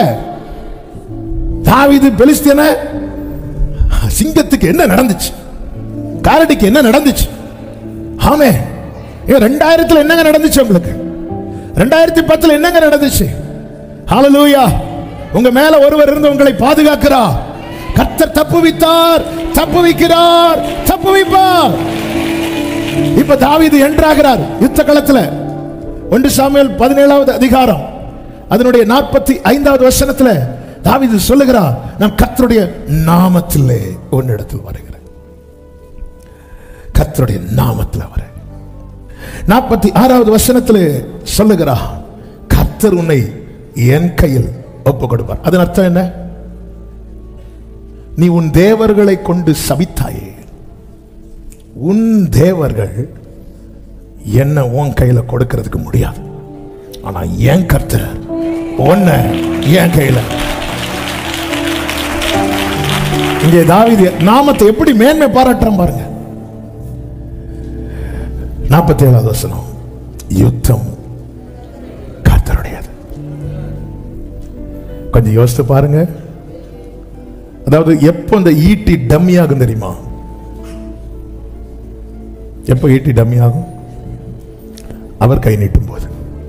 தாவீது பெலிஸ்தீன சிங்கத்துக்கு என்ன நடந்துச்சு காரடிக்கு என்ன நடந்துச்சு ஆமே ஏ ரெண்டாயிரத்துல என்னங்க நடந்துச்சு உங்களுக்கு ரெண்டாயிரத்தி பத்துல என்னங்க நடந்துச்சு ஹalleluya உங்க மேல ஒருவர் இருந்து உங்களை பாதுகாக்கிறார் கர்த்தர் தப்புவித்தார் தப்புவிக்கிறார் தப்புவிப்பார் இப்ப தாவீது என்றாகிறார் யுத்த களத்துல ஒன்று சாமுவேல் பதினேழாவது அதிகாரம் அதனுடைய நாற்பத்தி ஐந்தாவது வசனத்துல தாவீது சொல்லுகிறார் நான் கர்த்தருடைய நாமத்திலே உன்னிடத்தில் வருகிறேன் கர்த்தருடைய நாமத்தில் வரேன் நாற்பத்தி ஆறாவது வசனத்திலே சொல்லுகிறார் கர்த்தர் உன்னை என் கையில் ஒப்பு கொடுப்பார் அதன் அர்த்தம் என்ன நீ உன் தேவர்களை கொண்டு சபித்தாயே உன் தேவர்கள் என்ன உன் கையில கொடுக்கிறதுக்கு முடியாது ஆனா என் கர்த்தர் உன்னை என் கையில இங்கே தாவீது நாமத்தை எப்படி மேன்மை பாராட்டுறான் பாருங்க நாற்பத்தி ஏழாவது வசனம் யுத்தம் கர்த்தருடையது கொஞ்சம் யோசித்து பாருங்க அதாவது எப்போ இந்த ஈட்டி டம்மி ஆகும் தெரியுமா எப்போ ஈட்டி டம்மி ஆகும் அவர் கை நீட்டும் போது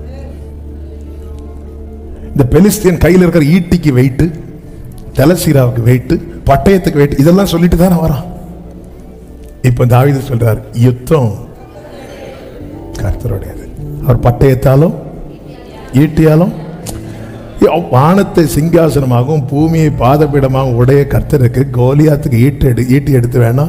இந்த பெலிஸ்தியன் கையில் இருக்கிற ஈட்டிக்கு வெயிட்டு தலசீராவுக்கு வெயிட்டு பட்டயத்துக்கு வெயிட் இதெல்லாம் சொல்லிட்டு தானே வரான் இப்ப தாவீது சொல்றார் யுத்தம் கர்த்தருடையது அவர் பட்டயத்தாலும் ஈட்டியாலும் வானத்தை சிங்காசனமாகவும் பூமியை பாதபீடமாகவும் உடைய கர்த்தருக்கு கோலியாத்துக்கு ஈட்டு எடு ஈட்டி எடுத்து வேணாம்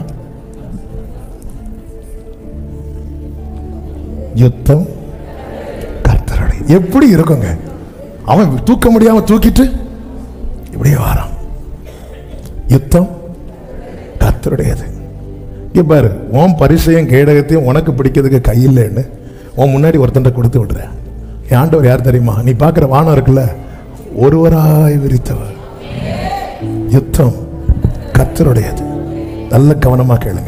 யுத்தம் கர்த்தருடைய எப்படி இருக்குங்க அவன் தூக்க முடியாம தூக்கிட்டு இப்படியே வாரான் யுத்தம் கர்த்தருடையது இங்க பாரு உன் பரிசையும் கேடகத்தையும் உனக்கு பிடிக்கிறதுக்கு கையில்லைன்னு உன் முன்னாடி ஒருத்தன்ட்ட கொடுத்து விடுற என் ஆண்டவர் யார் தெரியுமா நீ பார்க்குற வானம் இருக்குல்ல ஒருவராய் விரித்தவர் யுத்தம் கர்த்தருடையது நல்ல கவனமா கேளுங்க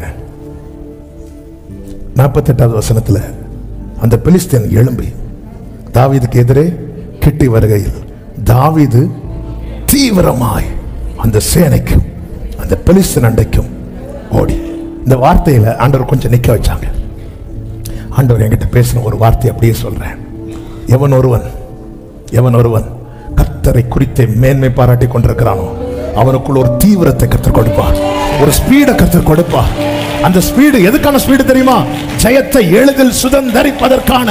நாற்பத்தெட்டாவது வசனத்துல அந்த பெலிஸ்தீன் எழும்பி தாவீதுக்கு எதிரே கிட்டி வருகையில் தாவீது தீவிரமாய் அந்த சேனைக்கும் அந்த பெலிஸ்தீன் அண்டைக்கும் ஓடி இந்த வார்த்தையில ஆண்டவர் கொஞ்சம் நிக்க வச்சாங்க ஆண்டவர் என்கிட்ட பேசின ஒரு வார்த்தை அப்படியே சொல்றேன் எவன் ஒருவன் எவன் ஒருவன் கர்த்தரை குறித்து மேன்மை பாராட்டி கொண்டிருக்கிறானோ அவனுக்குள்ள ஒரு தீவிரத்தை கத்தர் கொடுப்பார் ஒரு ஸ்பீடை கத்தர் கொடுப்பார் அந்த ஸ்பீடு எதுக்கான ஸ்பீடு தெரியுமா ஜெயத்தை எளிதில் சுதந்தரிப்பதற்கான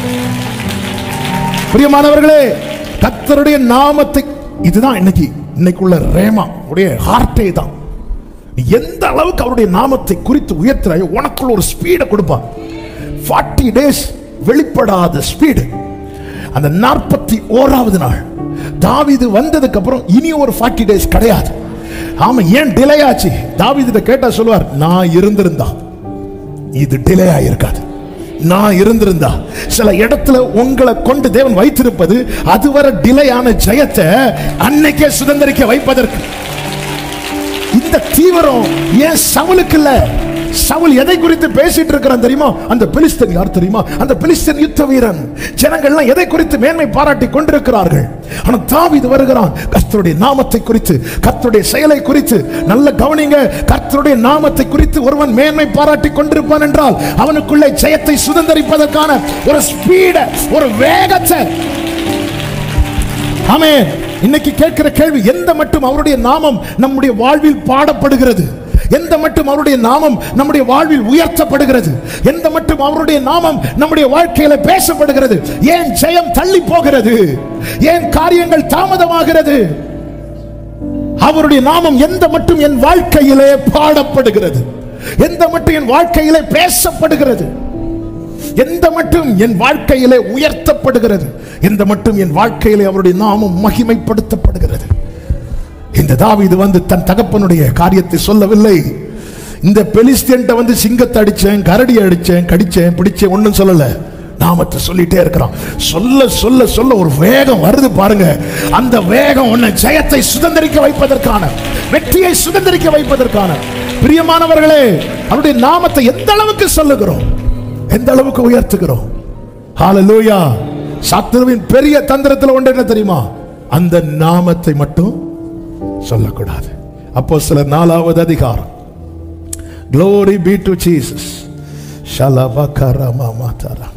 பிரியமானவர்களே கர்த்தருடைய நாமத்தை இதுதான் இன்னைக்கு இன்னைக்குள்ள ரேமா உடைய ஹார்ட்டே தான் நீ எந்த அளவுக்கு அவருடைய நாமத்தை குறித்து உயர்த்துறாயோ உனக்குள்ள ஒரு ஸ்பீடை கொடுப்பான் ஃபார்ட்டி டேஸ் வெளிப்படாத ஸ்பீடு அந்த நாற்பத்தி ஓராவது நாள் தாவீது வந்ததுக்கு அப்புறம் இனி ஒரு ஃபார்ட்டி டேஸ் கிடையாது ஆமா ஏன் டிலே ஆச்சு தாவீது கேட்டா சொல்லுவார் நான் இருந்திருந்தா இது டிலே ஆயிருக்காது நான் இருந்திருந்தா சில இடத்துல உங்களை கொண்டு தேவன் வைத்திருப்பது அதுவரை டிலே ஆன ஜெயத்தை அன்னைக்கே சுதந்திரிக்க வைப்பதற்கு இந்த தீவிரம் ஏன் சவுலுக்கு இல்ல சவுல் எதை குறித்து பேசிட்டு இருக்கிறான் தெரியுமா அந்த பெலிஸ்தன் யார் தெரியுமா அந்த பெலிஸ்தன் யுத்த வீரன் ஜனங்கள்லாம் எதை குறித்து மேன்மை பாராட்டி கொண்டிருக்கிறார்கள் ஆனா தாவீது வருகிறான் கர்த்தருடைய நாமத்தை குறித்து கர்த்தருடைய செயலை குறித்து நல்ல கவனிங்க கர்த்தருடைய நாமத்தை குறித்து ஒருவன் மேன்மை பாராட்டி கொண்டிருப்பான் என்றால் அவனுக்குள்ளே ஜெயத்தை சுதந்திரிப்பதற்கான ஒரு ஸ்பீட ஒரு வேகத்தை ஆமே இன்னைக்கு கேட்கிற கேள்வி எந்த மட்டும் அவருடைய நாமம் நம்முடைய வாழ்வில் பாடப்படுகிறது எந்த மட்டும் அவருடைய நாமம் நம்முடைய வாழ்வில் உயர்த்தப்படுகிறது எந்த மட்டும் அவருடைய நாமம் நம்முடைய வாழ்க்கையில பேசப்படுகிறது ஏன் ஜெயம் தள்ளி போகிறது ஏன் காரியங்கள் தாமதமாகிறது அவருடைய நாமம் எந்த மட்டும் என் வாழ்க்கையிலே பாடப்படுகிறது எந்த மட்டும் என் வாழ்க்கையிலே பேசப்படுகிறது எந்த மட்டும் என் வாழ்க்கையிலே உயர்த்தப்படுகிறது எந்த மட்டும் என் வாழ்க்கையிலே அவருடைய நாமம் மகிமைப்படுத்தப்படுகிறது இந்த தாவீது வந்து தன் தகப்பனுடைய காரியத்தை சொல்லவில்லை இந்த பெலிஸ்தியன்ட்ட வந்து சிங்கத்தை அடிச்சேன் கரடி அடிச்சேன் கடிச்சேன் பிடிச்சேன் ஒண்ணும் சொல்லல நாமத்தை சொல்லிட்டே இருக்கிறான் சொல்ல சொல்ல சொல்ல ஒரு வேகம் வருது பாருங்க அந்த வேகம் உன்னை ஜெயத்தை சுதந்திரிக்க வைப்பதற்கான வெற்றியை சுதந்திரிக்க வைப்பதற்கான பிரியமானவர்களே அவருடைய நாமத்தை எந்த அளவுக்கு சொல்லுகிறோம் எந்த அளவுக்கு உயர்த்துகிறோம் ஹalleluya சத்துருவின் பெரிய தந்திரத்தில் ஒன்று என்ன தெரியுமா அந்த நாமத்தை மட்டும் சொல்லக்கூடாது அப்போ சில நாலாவது அதிகாரம் Glory be to Jesus. Shalabakaramamataram.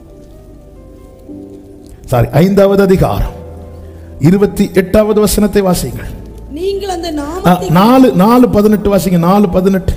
Sorry ஐந்தாவது அதிகாரம் இருபத்தி எட்டாவது வசனத்தை வாசிங்கள் நீங்கள் அந்த ஆ, நாமத்தை நாலு நாலு பதினெட்டு வாசிங்க நாலு பதினெட்டு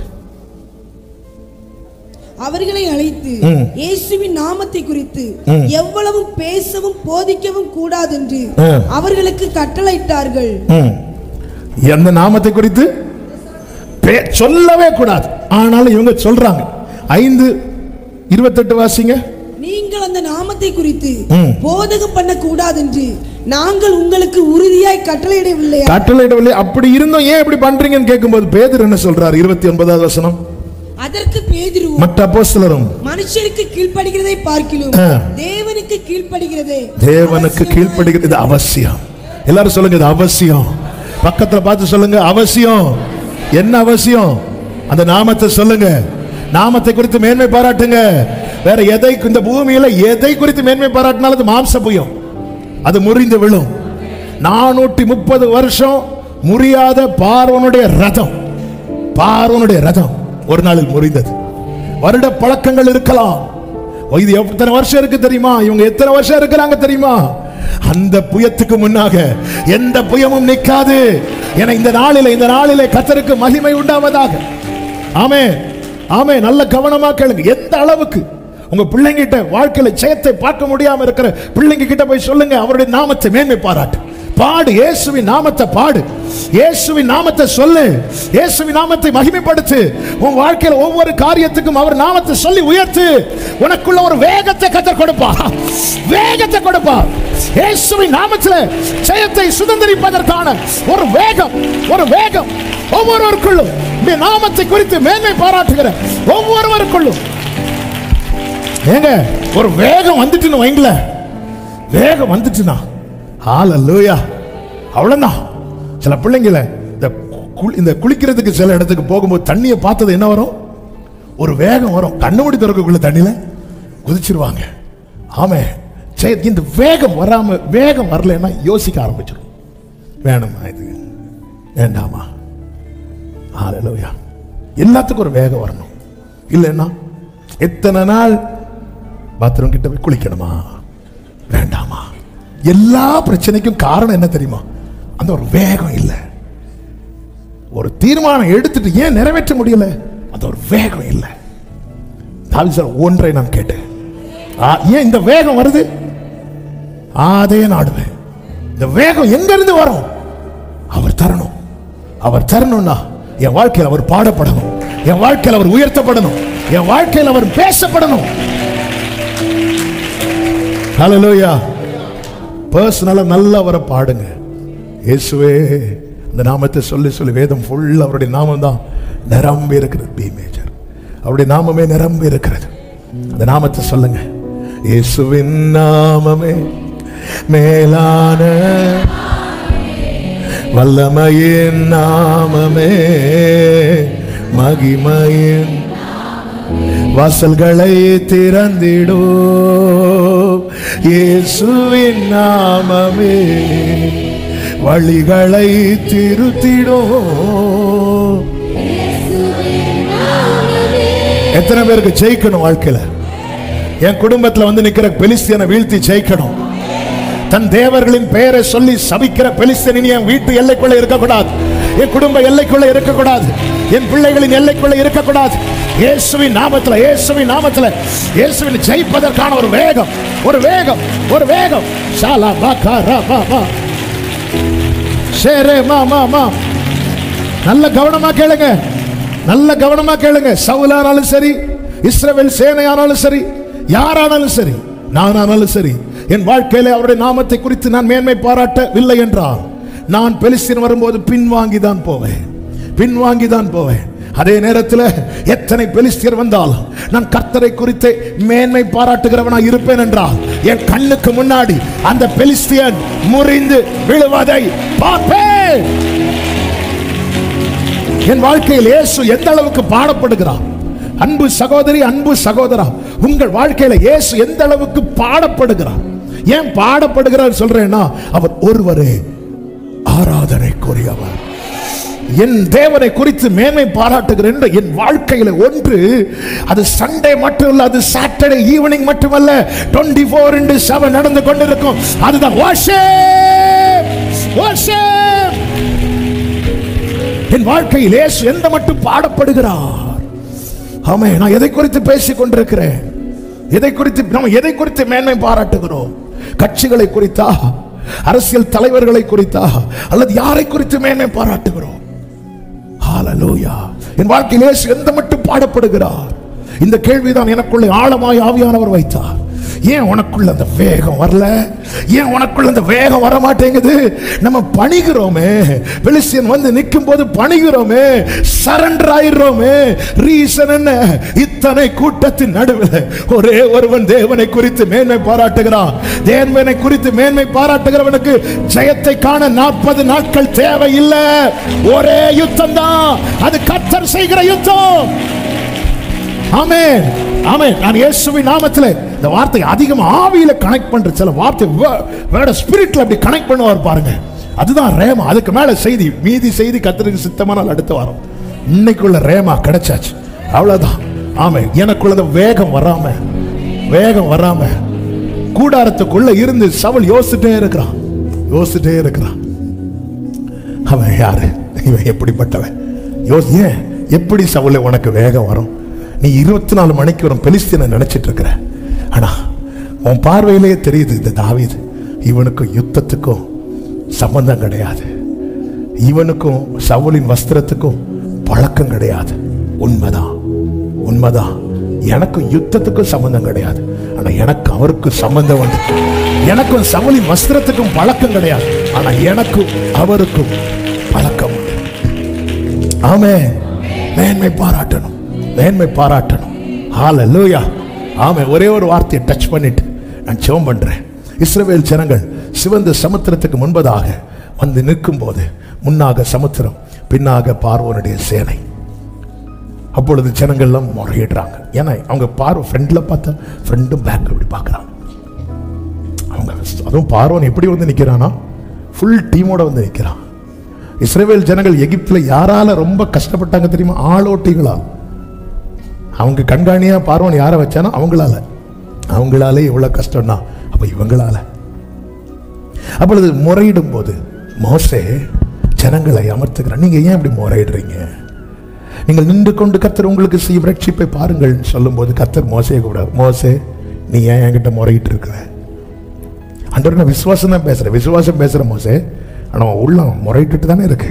அவர்களை அழைத்து ம். இயேசுவின் நாமத்தை குறித்து ம். எவ்வளவும் பேசவும் போதிக்கவும் கூடாதென்று ம். அவர்களுக்கு கட்டளையிட்டார்கள் ம். எந்த நாமத்தை குறித்து பே- சொல்லவே கூடாது ஆனாலும் இவங்க சொல்றாங்க ஐந்து இருபத்தெட்டு வாசிங்க நீங்கள் அந்த நாமத்தை குறித்து ம். போதகம் பண்ண கூடாதென்று நாங்கள் உங்களுக்கு உறுதியாய் கட்டளையிடவில்லையா கட்டளையிடவில்லை அப்படி இருந்தோம் ஏன் இப்படி பண்றீங்கன்னு கேட்கும்போது பேதர் என்ன சொல்றாரு இருபத்தி ஒன்பதாவது வசனம் அதற்கு பேதுரு மற்ற அப்போஸ்தலரும் மனுஷருக்கு கீழ்ப்படுகிறதை பார்க்கிலும் ஆ. தேவனுக்கு கீழ்ப்படுகிறதே தேவனுக்கு கீழ்ப்படுகிறது இது அவசியம் எல்லாரும் சொல்லுங்க இது அவசியம் பக்கத்துல பார்த்து சொல்லுங்க அவசியம் என்ன அவசியம் அந்த நாமத்தை சொல்லுங்க நாமத்தை குறித்து மேன்மை பாராட்டுங்க வேற எதை இந்த பூமியில எதை குறித்து மேன்மை பாராட்டினாலும் அது மாம்ச புயம் அது முறிந்து விழும் நானூற்றி முப்பது வருஷம் முறியாத பார்வனுடைய ரதம் பார்வனுடைய ரதம் ஒரு நாளில் முறிந்தது வருட பழக்கங்கள் இருக்கலாம் ஓ, இது எத்தனை வருஷம் இருக்கு தெரியுமா இவங்க எத்தனை வருஷம் இருக்கிறாங்க தெரியுமா அந்த புயத்துக்கு முன்னாக எந்த புயமும் நிற்காது என இந்த நாளிலே இந்த நாளிலே கத்தருக்கு மகிமை உண்டாவதாக ஆமே ஆமே நல்ல கவனமா கேளுங்க எந்த அளவுக்கு உங்க பிள்ளைங்கிட்ட வாழ்க்கையில ஜெயத்தை பார்க்க முடியாம இருக்கிற பிள்ளைங்க கிட்ட போய் சொல்லுங்க அவருடைய நாமத்தை மேன்மை பாராட்டு பாடு இயேசுவின் நாமத்தை பாடு இயேசுவின் நாமத்தை சொல்லு இயேசுவின் நாமத்தை மகிமைப்படுத்து உன் வாழ்க்கையில ஒவ்வொரு காரியத்துக்கும் அவர் நாமத்தை சொல்லி உயர்த்து உனக்குள்ள ஒரு வேகத்தை கத்தர் கொடுப்பா வேகத்தை கொடுப்பா இயேசுவின் நாமத்துல ஜெயத்தை சுதந்திரிப்பதற்கான ஒரு வேகம் ஒரு வேகம் ஒவ்வொருவருக்குள்ளும் இந்த நாமத்தை குறித்து மேன்மை பாராட்டுகிற ஒவ்வொருவருக்குள்ளும் ஏங்க ஒரு வேகம் வந்துட்டுன்னு வைங்களேன் வேகம் வந்துட்டுனா ஹalleluya அவ்வளவுதான் சில பிள்ளைங்கள இந்த குளி- இந்த குளிக்கிறதுக்கு சில இடத்துக்கு போகும்போது தண்ணியை பார்த்தது என்ன வரும் ஒரு வேகம் வரும் கண்ணு மூடி திறக்கக்குள்ள தண்ணியில குதிச்சிருவாங்க ஆமே சரி இந்த வேகம் வராம வேகம் வரலைன்னா யோசிக்க ஆரம்பிச்சிடும் வேணுமா இது வேண்டாமா ஹalleluya எல்லாத்துக்கும் ஒரு வேகம் வரணும் இல்லைன்னா எத்தனை நாள் பாத்ரூம் கிட்ட போய் குளிக்கணுமா வேண்டாமா எல்லா பிரச்சனைக்கும் காரணம் என்ன தெரியுமா அந்த ஒரு வேகம் இல்லை ஒரு தீர்மானம் எடுத்துட்டு ஏன் நிறைவேற்ற முடியல அந்த ஒரு வேகம் இல்லை தாவீது சொல்றார், ஒன்றை நான் கேட்டேன் ஆ, ஏன் இந்த வேகம் வருது அதே நாடுவேன் இந்த வேகம் எங்க இருந்து வரும் அவர் தரணும் அவர் தரணும்னா என் வாழ்க்கையில் அவர் பாடப்படணும் என் வாழ்க்கையில் அவர் உயர்த்தப்படணும் என் வாழ்க்கையில் அவர் பேசப்படணும் ஹalleluya பர்சனலா நல்லா அவரை பாடுங்க இயேசுவே அந்த நாமத்தை சொல்லி சொல்லி வேதம் ஃபுல்லா அவருடைய நாமம் தான் நிரம்பி இருக்கிறது பி மேஜர் அவருடைய நாமமே நிரம்பி இருக்கிறது அந்த நாமத்தை சொல்லுங்க இயேசுவின் நாமமே மேலான வல்லமையின் நாமமே மகிமையின் வாசல்களை திறந்திடோ இயேசுவின் நாமமே வழிகளை திருத்திடோ எத்தனை பேருக்கு ஜெயிக்கணும் வாழ்க்கையில என் குடும்பத்துல வந்து நிக்கிற பெலிஸ்தியனை வீழ்த்தி ஜெயிக்கணும் தன் தேவர்களின் பெயரை சொல்லி சபிக்கிற பெலிஸ்தீன் இனி என் வீட்டு எல்லைக்குள்ள இருக்கக்கூடாது என் குடும்ப எல்லைக்குள்ள இருக்கக்கூடாது என் பிள்ளைகளின் எல்லைக்குள்ள இருக்கக்கூடாது இயேசுவின் நாமத்துல இயேசுவின் நாமத்துல இயேசுவின் ஜெயிப்பதற்கான ஒரு வேகம் ஒரு வேகம் ஒரு வேகம் ஷாலா பா கா ரா பா பா ஷேரே மா மா மா நல்ல கவனமா கேளுங்க நல்ல கவனமா கேளுங்க சவுலானாலும் சரி இஸ்ரவேல் சேனையானாலும் சரி யாரானாலும் சரி நானானாலும் சரி என் வாழ்க்கையில அவருடைய நாமத்தை குறித்து நான் மேன்மை பாராட்டவில்லை என்றால் நான் பெலிஸ்தீன் வரும்போது பின்வாங்கி தான் போவேன் பின்வாங்கி தான் போவேன் அதே நேரத்தில் எத்தனை பெலிஸ்தியர் வந்தாலும் நான் கர்த்தரை குறித்து மேன்மை பாராட்டுகிறவனா இருப்பேன் என்றால் என் கண்ணுக்கு முன்னாடி அந்த பெலிஸ்தியன் முறிந்து விழுவதை பார்ப்பேன் என் வாழ்க்கையில் இயேசு எந்த அளவுக்கு பாடப்படுகிறார் அன்பு சகோதரி அன்பு சகோதரா உங்கள் வாழ்க்கையில இயேசு எந்த அளவுக்கு பாடப்படுகிறார் ஏன் பாடப்படுகிறார் சொல்றேன்னா அவர் ஒருவரே ஆராதனைக்குரியவர் என் தேவனை குறித்து மேன்மை பாராட்டுகிறேன் என்று என் வாழ்க்கையில ஒன்று அது சண்டே மட்டும் இல்ல அது சாட்டர்டே ஈவினிங் மட்டுமல்ல டுவெண்ட்டி ஃபோர் இன்டு செவன் நடந்து கொண்டிருக்கும் அதுதான் worship worship என் வாழ்க்கையில் இயேசு எந்த மட்டும் பாடப்படுகிறார் ஆமே நான் எதை குறித்து பேசிக் கொண்டிருக்கிறேன் எதை குறித்து நம்ம எதை குறித்து மேன்மை பாராட்டுகிறோம் கட்சிகளை குறித்தா அரசியல் தலைவர்களை குறித்தா அல்லது யாரை குறித்து மேன்மை பாராட்டுகிறோம் ஹalleluya என் வாழ்க்கையில் இயேசு எந்த மட்டும் பாடப்படுகிறார் இந்த கேள்விதான் எனக்குள்ளே ஆழமாய் ஆவியானவர் வைத்தார் ஏன் உனக்குள்ள அந்த வேகம் வரல ஏன் உனக்குள்ள அந்த வேகம் வர மாட்டேங்குது நம்ம பணிகிறோமே பெலிஸ்தியன் வந்து நிற்கும் போது பணிகிறோமே சரண்டர் ஆயிடுறோமே ரீசன் என்ன இத்தனை கூட்டத்தின் நடுவில் ஒரே ஒருவன் தேவனை குறித்து மேன்மை பாராட்டுகிறான் தேவனை குறித்து மேன்மை பாராட்டுகிறவனுக்கு ஜெயத்தை காண நாற்பது நாட்கள் தேவையில்லை ஒரே யுத்தம் தான் அது கத்தர் செய்கிற யுத்தம் ஆமென் ஆமென் நான் இயேசுவின் நாமத்திலே இந்த வார்த்தை அதிகம் ஆவியில கனெக்ட் பண்ற சில வார்த்தை வேட ஸ்பிரிட்ல அப்படி கனெக்ட் பண்ணுவார் பாருங்க அதுதான் ரேமா அதுக்கு மேல செய்தி மீதி செய்தி கத்திரிக்கு சித்தமானால் அடுத்து வரும் இன்னைக்குள்ள ரேமா கிடைச்சாச்சு அவ்வளவுதான் ஆமே எனக்குள்ள அந்த வேகம் வராம வேகம் வராம கூடாரத்துக்குள்ள இருந்து சவல் யோசிச்சுட்டே இருக்கிறான் யோசிச்சுட்டே இருக்கிறான் அவன் யாரு இவன் எப்படிப்பட்டவன் யோசி ஏன் எப்படி சவுல உனக்கு வேகம் வரும் நீ இருபத்தி நாலு மணிக்கு வரும் பெலிஸ்தீனை நினைச்சிட்டு இருக்கிற ஆனா உன் பார்வையிலேயே தெரியுது இந்த தாவீது இவனுக்கும் யுத்தத்துக்கும் சம்பந்தம் கிடையாது இவனுக்கும் சவுலின் வஸ்திரத்துக்கும் பழக்கம் கிடையாது உண்மைதான் உண்மைதான் எனக்கும் யுத்தத்துக்கும் சம்பந்தம் கிடையாது ஆனா எனக்கு அவருக்கும் சம்பந்தம் வந்து எனக்கும் சவுலின் வஸ்திரத்துக்கும் பழக்கம் கிடையாது ஆனா எனக்கும் அவருக்கும் பழக்கம் உண்டு ஆமே மேன்மை பாராட்டணும் மேன்மை பாராட்டணும் ஹalleluya ஆமே ஒரே ஒரு வார்த்தையை டச் பண்ணிட்டு நான் ஜெபம் பண்றேன் இஸ்ரவேல் ஜனங்கள் சிவந்த சமுத்திரத்துக்கு முன்பதாக வந்து நிற்கும் போது முன்னாக சமுத்திரம் பின்னாக பார்வோனுடைய சேனை அப்பொழுது ஜனங்கள்லாம் முறையிடுறாங்க ஏன்னா அவங்க பார்வை ஃப்ரெண்டில் பார்த்தா ஃப்ரெண்டும் பேக் அப்படி பார்க்குறாங்க அவங்க அதுவும் பார்வன் எப்படி வந்து நிற்கிறானா ஃபுல் டீமோட வந்து நிற்கிறான் இஸ்ரேவேல் ஜனங்கள் எகிப்தில் யாரால ரொம்ப கஷ்டப்பட்டாங்க தெரியுமா ஆளோட்டிகளா அவங்க கண்காணியா பார்வன் யாரை வச்சானோ அவங்களால அவங்களாலே இவ்வளவு கஷ்டம்னா அப்ப இவங்களால அப்பொழுது முறையிடும் போது மோசே ஜனங்களை அமர்த்துக்கிறார் நீங்க ஏன் இப்படி முறையிடுறீங்க நீங்கள் நின்று கொண்டு கத்தர் உங்களுக்கு செய்யும் ரட்சிப்பை பாருங்கள் சொல்லும்போது கத்தர் மோசையை கூடாது மோசே நீ ஏன் என்கிட்ட முறையிட்டு இருக்கிற அன்றவர் நான் விசுவாசம் தான் பேசுறேன் விசுவாசம் பேசுற மோசே ஆனா உன் உள்ளம் முறையிட்டு தானே இருக்கு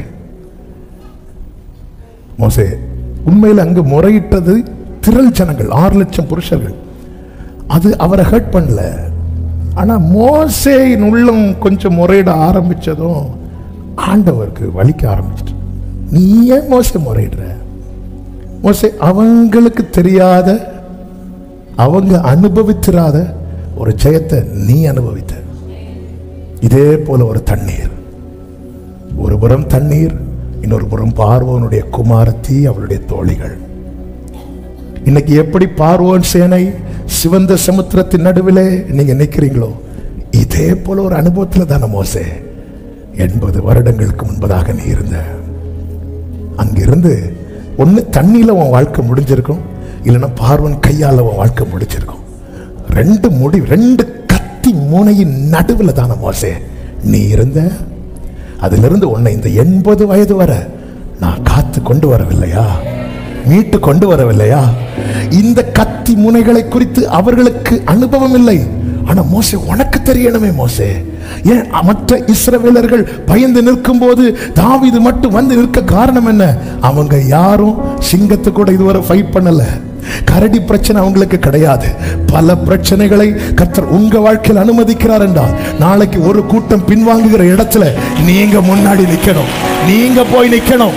மோசே உண்மையில் அங்கு முறையிட்டது திரள் ஜனங்கள் ஆறு லட்சம் புருஷர்கள் அது அவரை ஹர்ட் பண்ணல ஆனா மோசேயின் உள்ளம் கொஞ்சம் முறையிட ஆரம்பிச்சதும் ஆண்டவருக்கு வலிக்க ஆரம்பிச்சிட்டு நீ ஏன் மோசே முறையிடுற மோசே அவங்களுக்கு தெரியாத அவங்க அனுபவித்திராத ஒரு ஜெயத்தை நீ அனுபவித்த இதே போல ஒரு தண்ணீர் ஒரு புறம் தண்ணீர் இன்னொரு புறம் பார்வோனுடைய குமாரத்தி அவளுடைய தோழிகள் இன்னைக்கு எப்படி பார்வோன் சேனை சிவந்த சமுத்திரத்தின் நடுவிலே நீங்க நிக்கிறீங்களோ இதே போல ஒரு அனுபவத்துல தானே மோசே எண்பது வருடங்களுக்கு முன்பதாக நீ இருந்த அங்கிருந்து ஒண்ணு தண்ணியில உன் வாழ்க்கை முடிஞ்சிருக்கும் இல்லைன்னா பார்வன் கையால உன் வாழ்க்கை முடிச்சிருக்கும் ரெண்டு முடி ரெண்டு கத்தி முனையின் நடுவில் தானே மோசே நீ இருந்த அதிலிருந்து உன்னை இந்த எண்பது வயது வரை நான் காத்து கொண்டு வரவில்லையா மீட்டு கொண்டு வரவில்லையா இந்த கத்தி முனைகளை குறித்து அவர்களுக்கு அனுபவம் இல்லை ஆனா மோசே உனக்கு தெரியணுமே மோசே ஏன் மற்ற இஸ்ரவேலர்கள் பயந்து நிற்கும் போது தாவீது மட்டும் வந்து நிற்க காரணம் என்ன அவங்க யாரும் சிங்கத்து கூட இதுவரை ஃபைட் பண்ணல கரடி பிரச்சனை அவங்களுக்கு கிடையாது பல பிரச்சனைகளை கர்த்தர் உங்க வாழ்க்கையில் அனுமதிக்கிறார் என்றால் நாளைக்கு ஒரு கூட்டம் பின்வாங்குகிற இடத்துல நீங்க முன்னாடி நிக்கணும் நீங்க போய் நிக்கணும்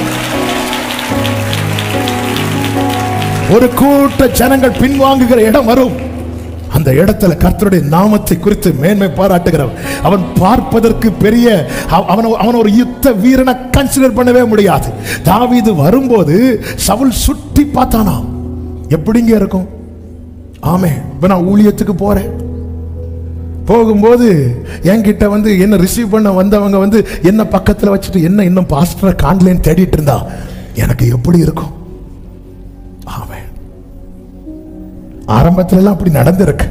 ஒரு கூட்ட ஜனங்கள் பின்வாங்குகிற இடம் வரும் அந்த இடத்துல கர்த்தருடைய நாமத்தை குறித்து மேன்மை பாராட்டுகிறவன் அவன் பார்ப்பதற்கு பெரிய அவ- அவன அவன் ஒரு யுத்த வீரனை கன்சிடர் பண்ணவே முடியாது தாவீது வரும்போது சவுல் சுட்டி பார்த்தானாம் எப்படிங்க இருக்கும் ஆமே இப்ப நான் ஊழியத்துக்கு போறேன் போகும்போது என்கிட்ட வந்து என்ன ரிசீவ் பண்ண வந்தவங்க வந்து என்ன பக்கத்துல வச்சுட்டு என்ன இன்னும் பாஸ்டரை காணலேன்னு தேடிட்டு இருந்தா எனக்கு எப்படி இருக்கும் ஆமென் ஆரம்பத்துல எல்லாம் அப்படி நடந்திருக்கு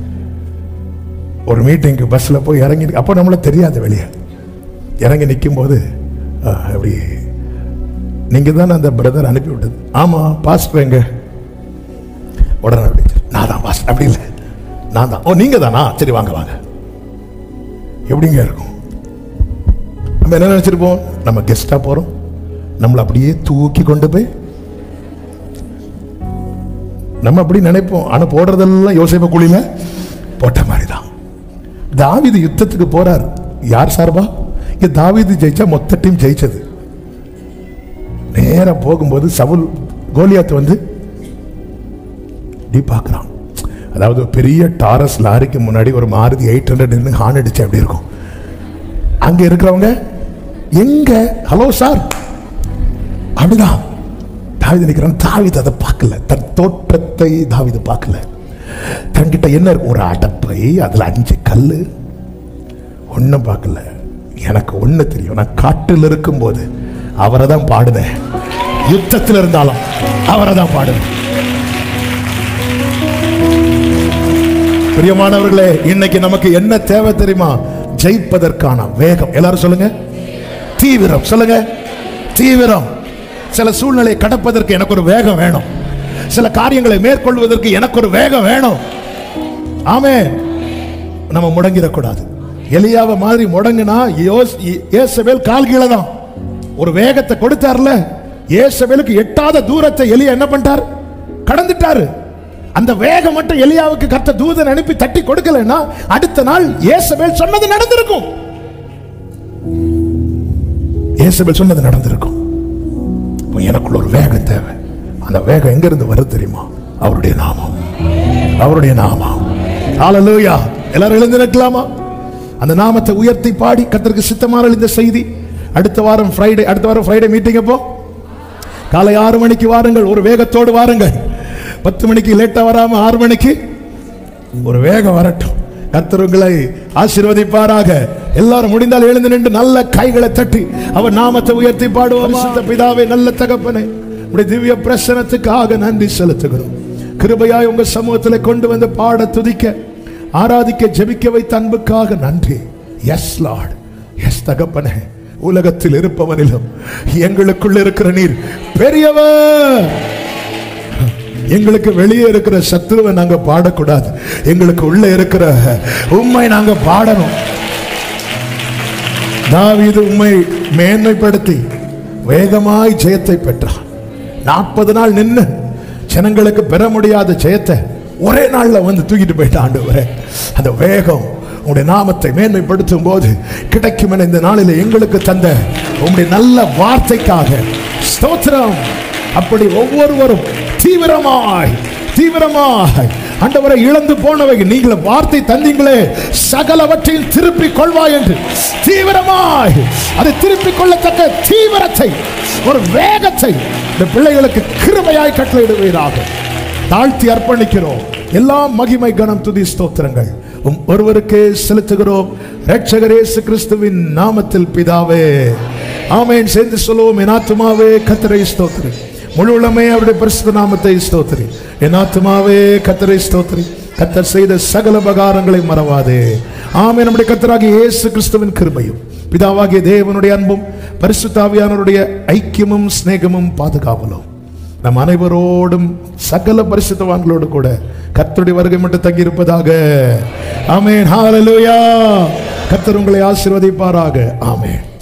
ஒரு மீட்டிங்க்கு பஸ்ல போய் இறங்கி அப்போ நம்மள தெரியாது வெளியே இறங்கி நிற்கும் போது அப்படி நீங்க தானே அந்த பிரதர் அனுப்பி விட்டது ஆமா பாஸ்டர் எங்க உடனே அப்படி நான் தான் பாஸ்டர் அப்படி இல்லை நான் தான் ஓ நீங்க தானா சரி வாங்க வாங்க எப்படிங்க இருக்கும் நம்ம என்ன நினைச்சிருப்போம் நம்ம கெஸ்டா போறோம் நம்மளை அப்படியே தூக்கி கொண்டு போய் நம்ம அப்படி நினைப்போம் ஆனா போடுறதெல்லாம் யோசிப்ப குழியில போட்ட மாதிரி தான் தாவீது யுத்தத்துக்கு போறார் யார் சார்பா இங்க தாவீது ஜெயிச்சா மொத்த டீம் ஜெயிச்சது நேரா போகும்போது சவுல் கோலியாத் வந்து இப்படி பார்க்கறான் அதாவது ஒரு பெரிய டாரஸ் லாரிக்கு முன்னாடி ஒரு மாருதி எயிட் ஹண்ட்ரட் நின்று ஹார்ன் அடிச்சு அப்படி இருக்கும் அங்க இருக்கிறவங்க எங்க ஹலோ சார் அப்படிதான் தாவித நிக்கிறான் தாவித அதை பார்க்கல தன் தோற்றத்தை தாவித பார்க்கல தன்கிட்ட என்ன இருக்கும் ஒரு அடப்பை அதுல அஞ்சு கல்லு ஒன்னும் பார்க்கல எனக்கு ஒண்ணு தெரியும் நான் காட்டில் இருக்கும்போது அவரை தான் பாடுனேன் யுத்தத்தில் இருந்தாலும் அவரை தான் பாடுனேன் பிரியமானவர்களே இன்னைக்கு நமக்கு என்ன தேவை தெரியுமா ஜெயிப்பதற்கான வேகம் எல்லாரும் சொல்லுங்க தீவிரம் சொல்லுங்க தீவிரம் சில சூழ்நிலையை கடப்பதற்கு எனக்கு ஒரு வேகம் வேணும் சில காரியங்களை மேற்கொள்வதற்கு எனக்கு ஒரு வேகம் வேணும் ஆமே நம்ம முடங்கிடக்கூடாது எலியாவை மாதிரி முடங்கினா யோஸ் ஏசபேல் கால் கீழே தான் ஒரு வேகத்தை கொடுத்தார்ல ஏசபேலுக்கு எட்டாத தூரத்தை எலியா என்ன பண்ணிட்டார் கடந்துட்டாரு அந்த வேகம் மட்டும் எலியாவுக்கு கத்த தூதன் அனுப்பி தட்டி கொடுக்கலன்னா அடுத்த நாள் ஏசபேல் சொன்னது நடந்திருக்கும் ஏசபேல் சொன்னது நடந்திருக்கும் இப்போ எனக்குள்ள ஒரு வேகம் தேவை அந்த வேகம் எங்க இருந்து வருது தெரியுமா அவருடைய நாமம் அவருடைய நாமம் ஹalleluya எல்லாரும் எழுந்து நிற்கலாமா அந்த நாமத்தை உயர்த்தி பாடி கத்தருக்கு சித்தமான இந்த செய்தி அடுத்த வாரம் ஃப்ரைடே அடுத்த வாரம் ஃப்ரைடே மீட்டிங் அப்போ காலை ஆறு மணிக்கு வாருங்கள் ஒரு வேகத்தோடு வாருங்கள் பத்து மணிக்கு லேட்டா வராம ஆறு மணிக்கு ஒரு வேகம் வரட்டும் கர்த்தர் உங்களை ஆசீர்வதிப்பாராக எல்லாரும் முடிந்தால் எழுந்து நின்று நல்ல கைகளை தட்டி அவர் நாமத்தை உயர்த்தி பாடுவோம் பரிசுத்த பிதாவே நல்ல தகப்பனே உடைய திவ்ய பிரசனத்துக்காக நன்றி செலுத்துகிறோம் கிருபையாய் உங்க சமூகத்தில் கொண்டு வந்து பாட துதிக்க ஆராதிக்க ஜெபிக்க வைத்த அன்புக்காக நன்றி எஸ் லார்ட் எஸ் தகப்பனே உலகத்தில் இருப்பவனிலும் எங்களுக்குள்ள இருக்கிற நீர் பெரியவர் எங்களுக்கு வெளியே இருக்கிற சத்துருவை நாங்க பாடக்கூடாது எங்களுக்கு உள்ள இருக்கிற உண்மை நாங்க பாடணும் தாவீது உண்மை மேன்மைப்படுத்தி வேகமாய் ஜெயத்தை பெற்றான் நாற்பது நாள் நின்று ஜனங்களுக்கு பெற முடியாத ஜெயத்தை ஒரே நாள்ல வந்து தூக்கிட்டு போயிட்டான் ஆண்டவரே அந்த வேகம் உங்களுடைய நாமத்தை மேன்மைப்படுத்தும் போது கிடைக்கும் என இந்த நாளில் எங்களுக்கு தந்த உங்களுடைய நல்ல வார்த்தைக்காக ஸ்தோத்திரம் அப்படி ஒவ்வொருவரும் தீவிரமாய் தீவிரமாய் ஆண்டவரை இழந்து போனவை நீங்கள் வார்த்தை தந்தீங்களே சகலவற்றையும் திருப்பிக் கொள்வாய் என்று தீவிரமாய் அதை திருப்பிக் கொள்ளத்தக்க தீவிரத்தை ஒரு வேகத்தை இந்த பிள்ளைகளுக்கு கிருபையாய் கட்டளையிடுவீராக தாழ்த்தி அர்ப்பணிக்கிறோம் எல்லா மகிமை கணம் துதி ஸ்தோத்திரங்கள் உம் ஒருவருக்கே செலுத்துகிறோம் ரட்சகர் இயேசு கிறிஸ்துவின் நாமத்தில் பிதாவே ஆமென் சேர்ந்து சொல்லுவோம் என் ஆத்துமாவே கத்தரை ஸ்தோத்திரி முழு உளமே அவருடைய பரிசுத்த நாமத்தை ஸ்தோத்திரி என் ஆத்துமாவே கத்தரை ஸ்தோத்திரி கத்தர் செய்த சகல உபகாரங்களை மறவாதே ஆமென் நம்முடைய கத்தராகிய இயேசு கிறிஸ்துவின் கிருபையும் பிதாவாகிய தேவனுடைய அன்பும் பரிசுத்தாவியானவருடைய ஐக்கியமும் சிநேகமும் பாதுகாவலும் நம் அனைவரோடும் சகல பரிசுத்தவான்களோடு கூட கர்த்தருடைய வருகை மட்டும் தங்கியிருப்பதாக ஆமென் ஹalleluya கர்த்தர் உங்களை ஆசீர்வதிப்பாராக ஆமென்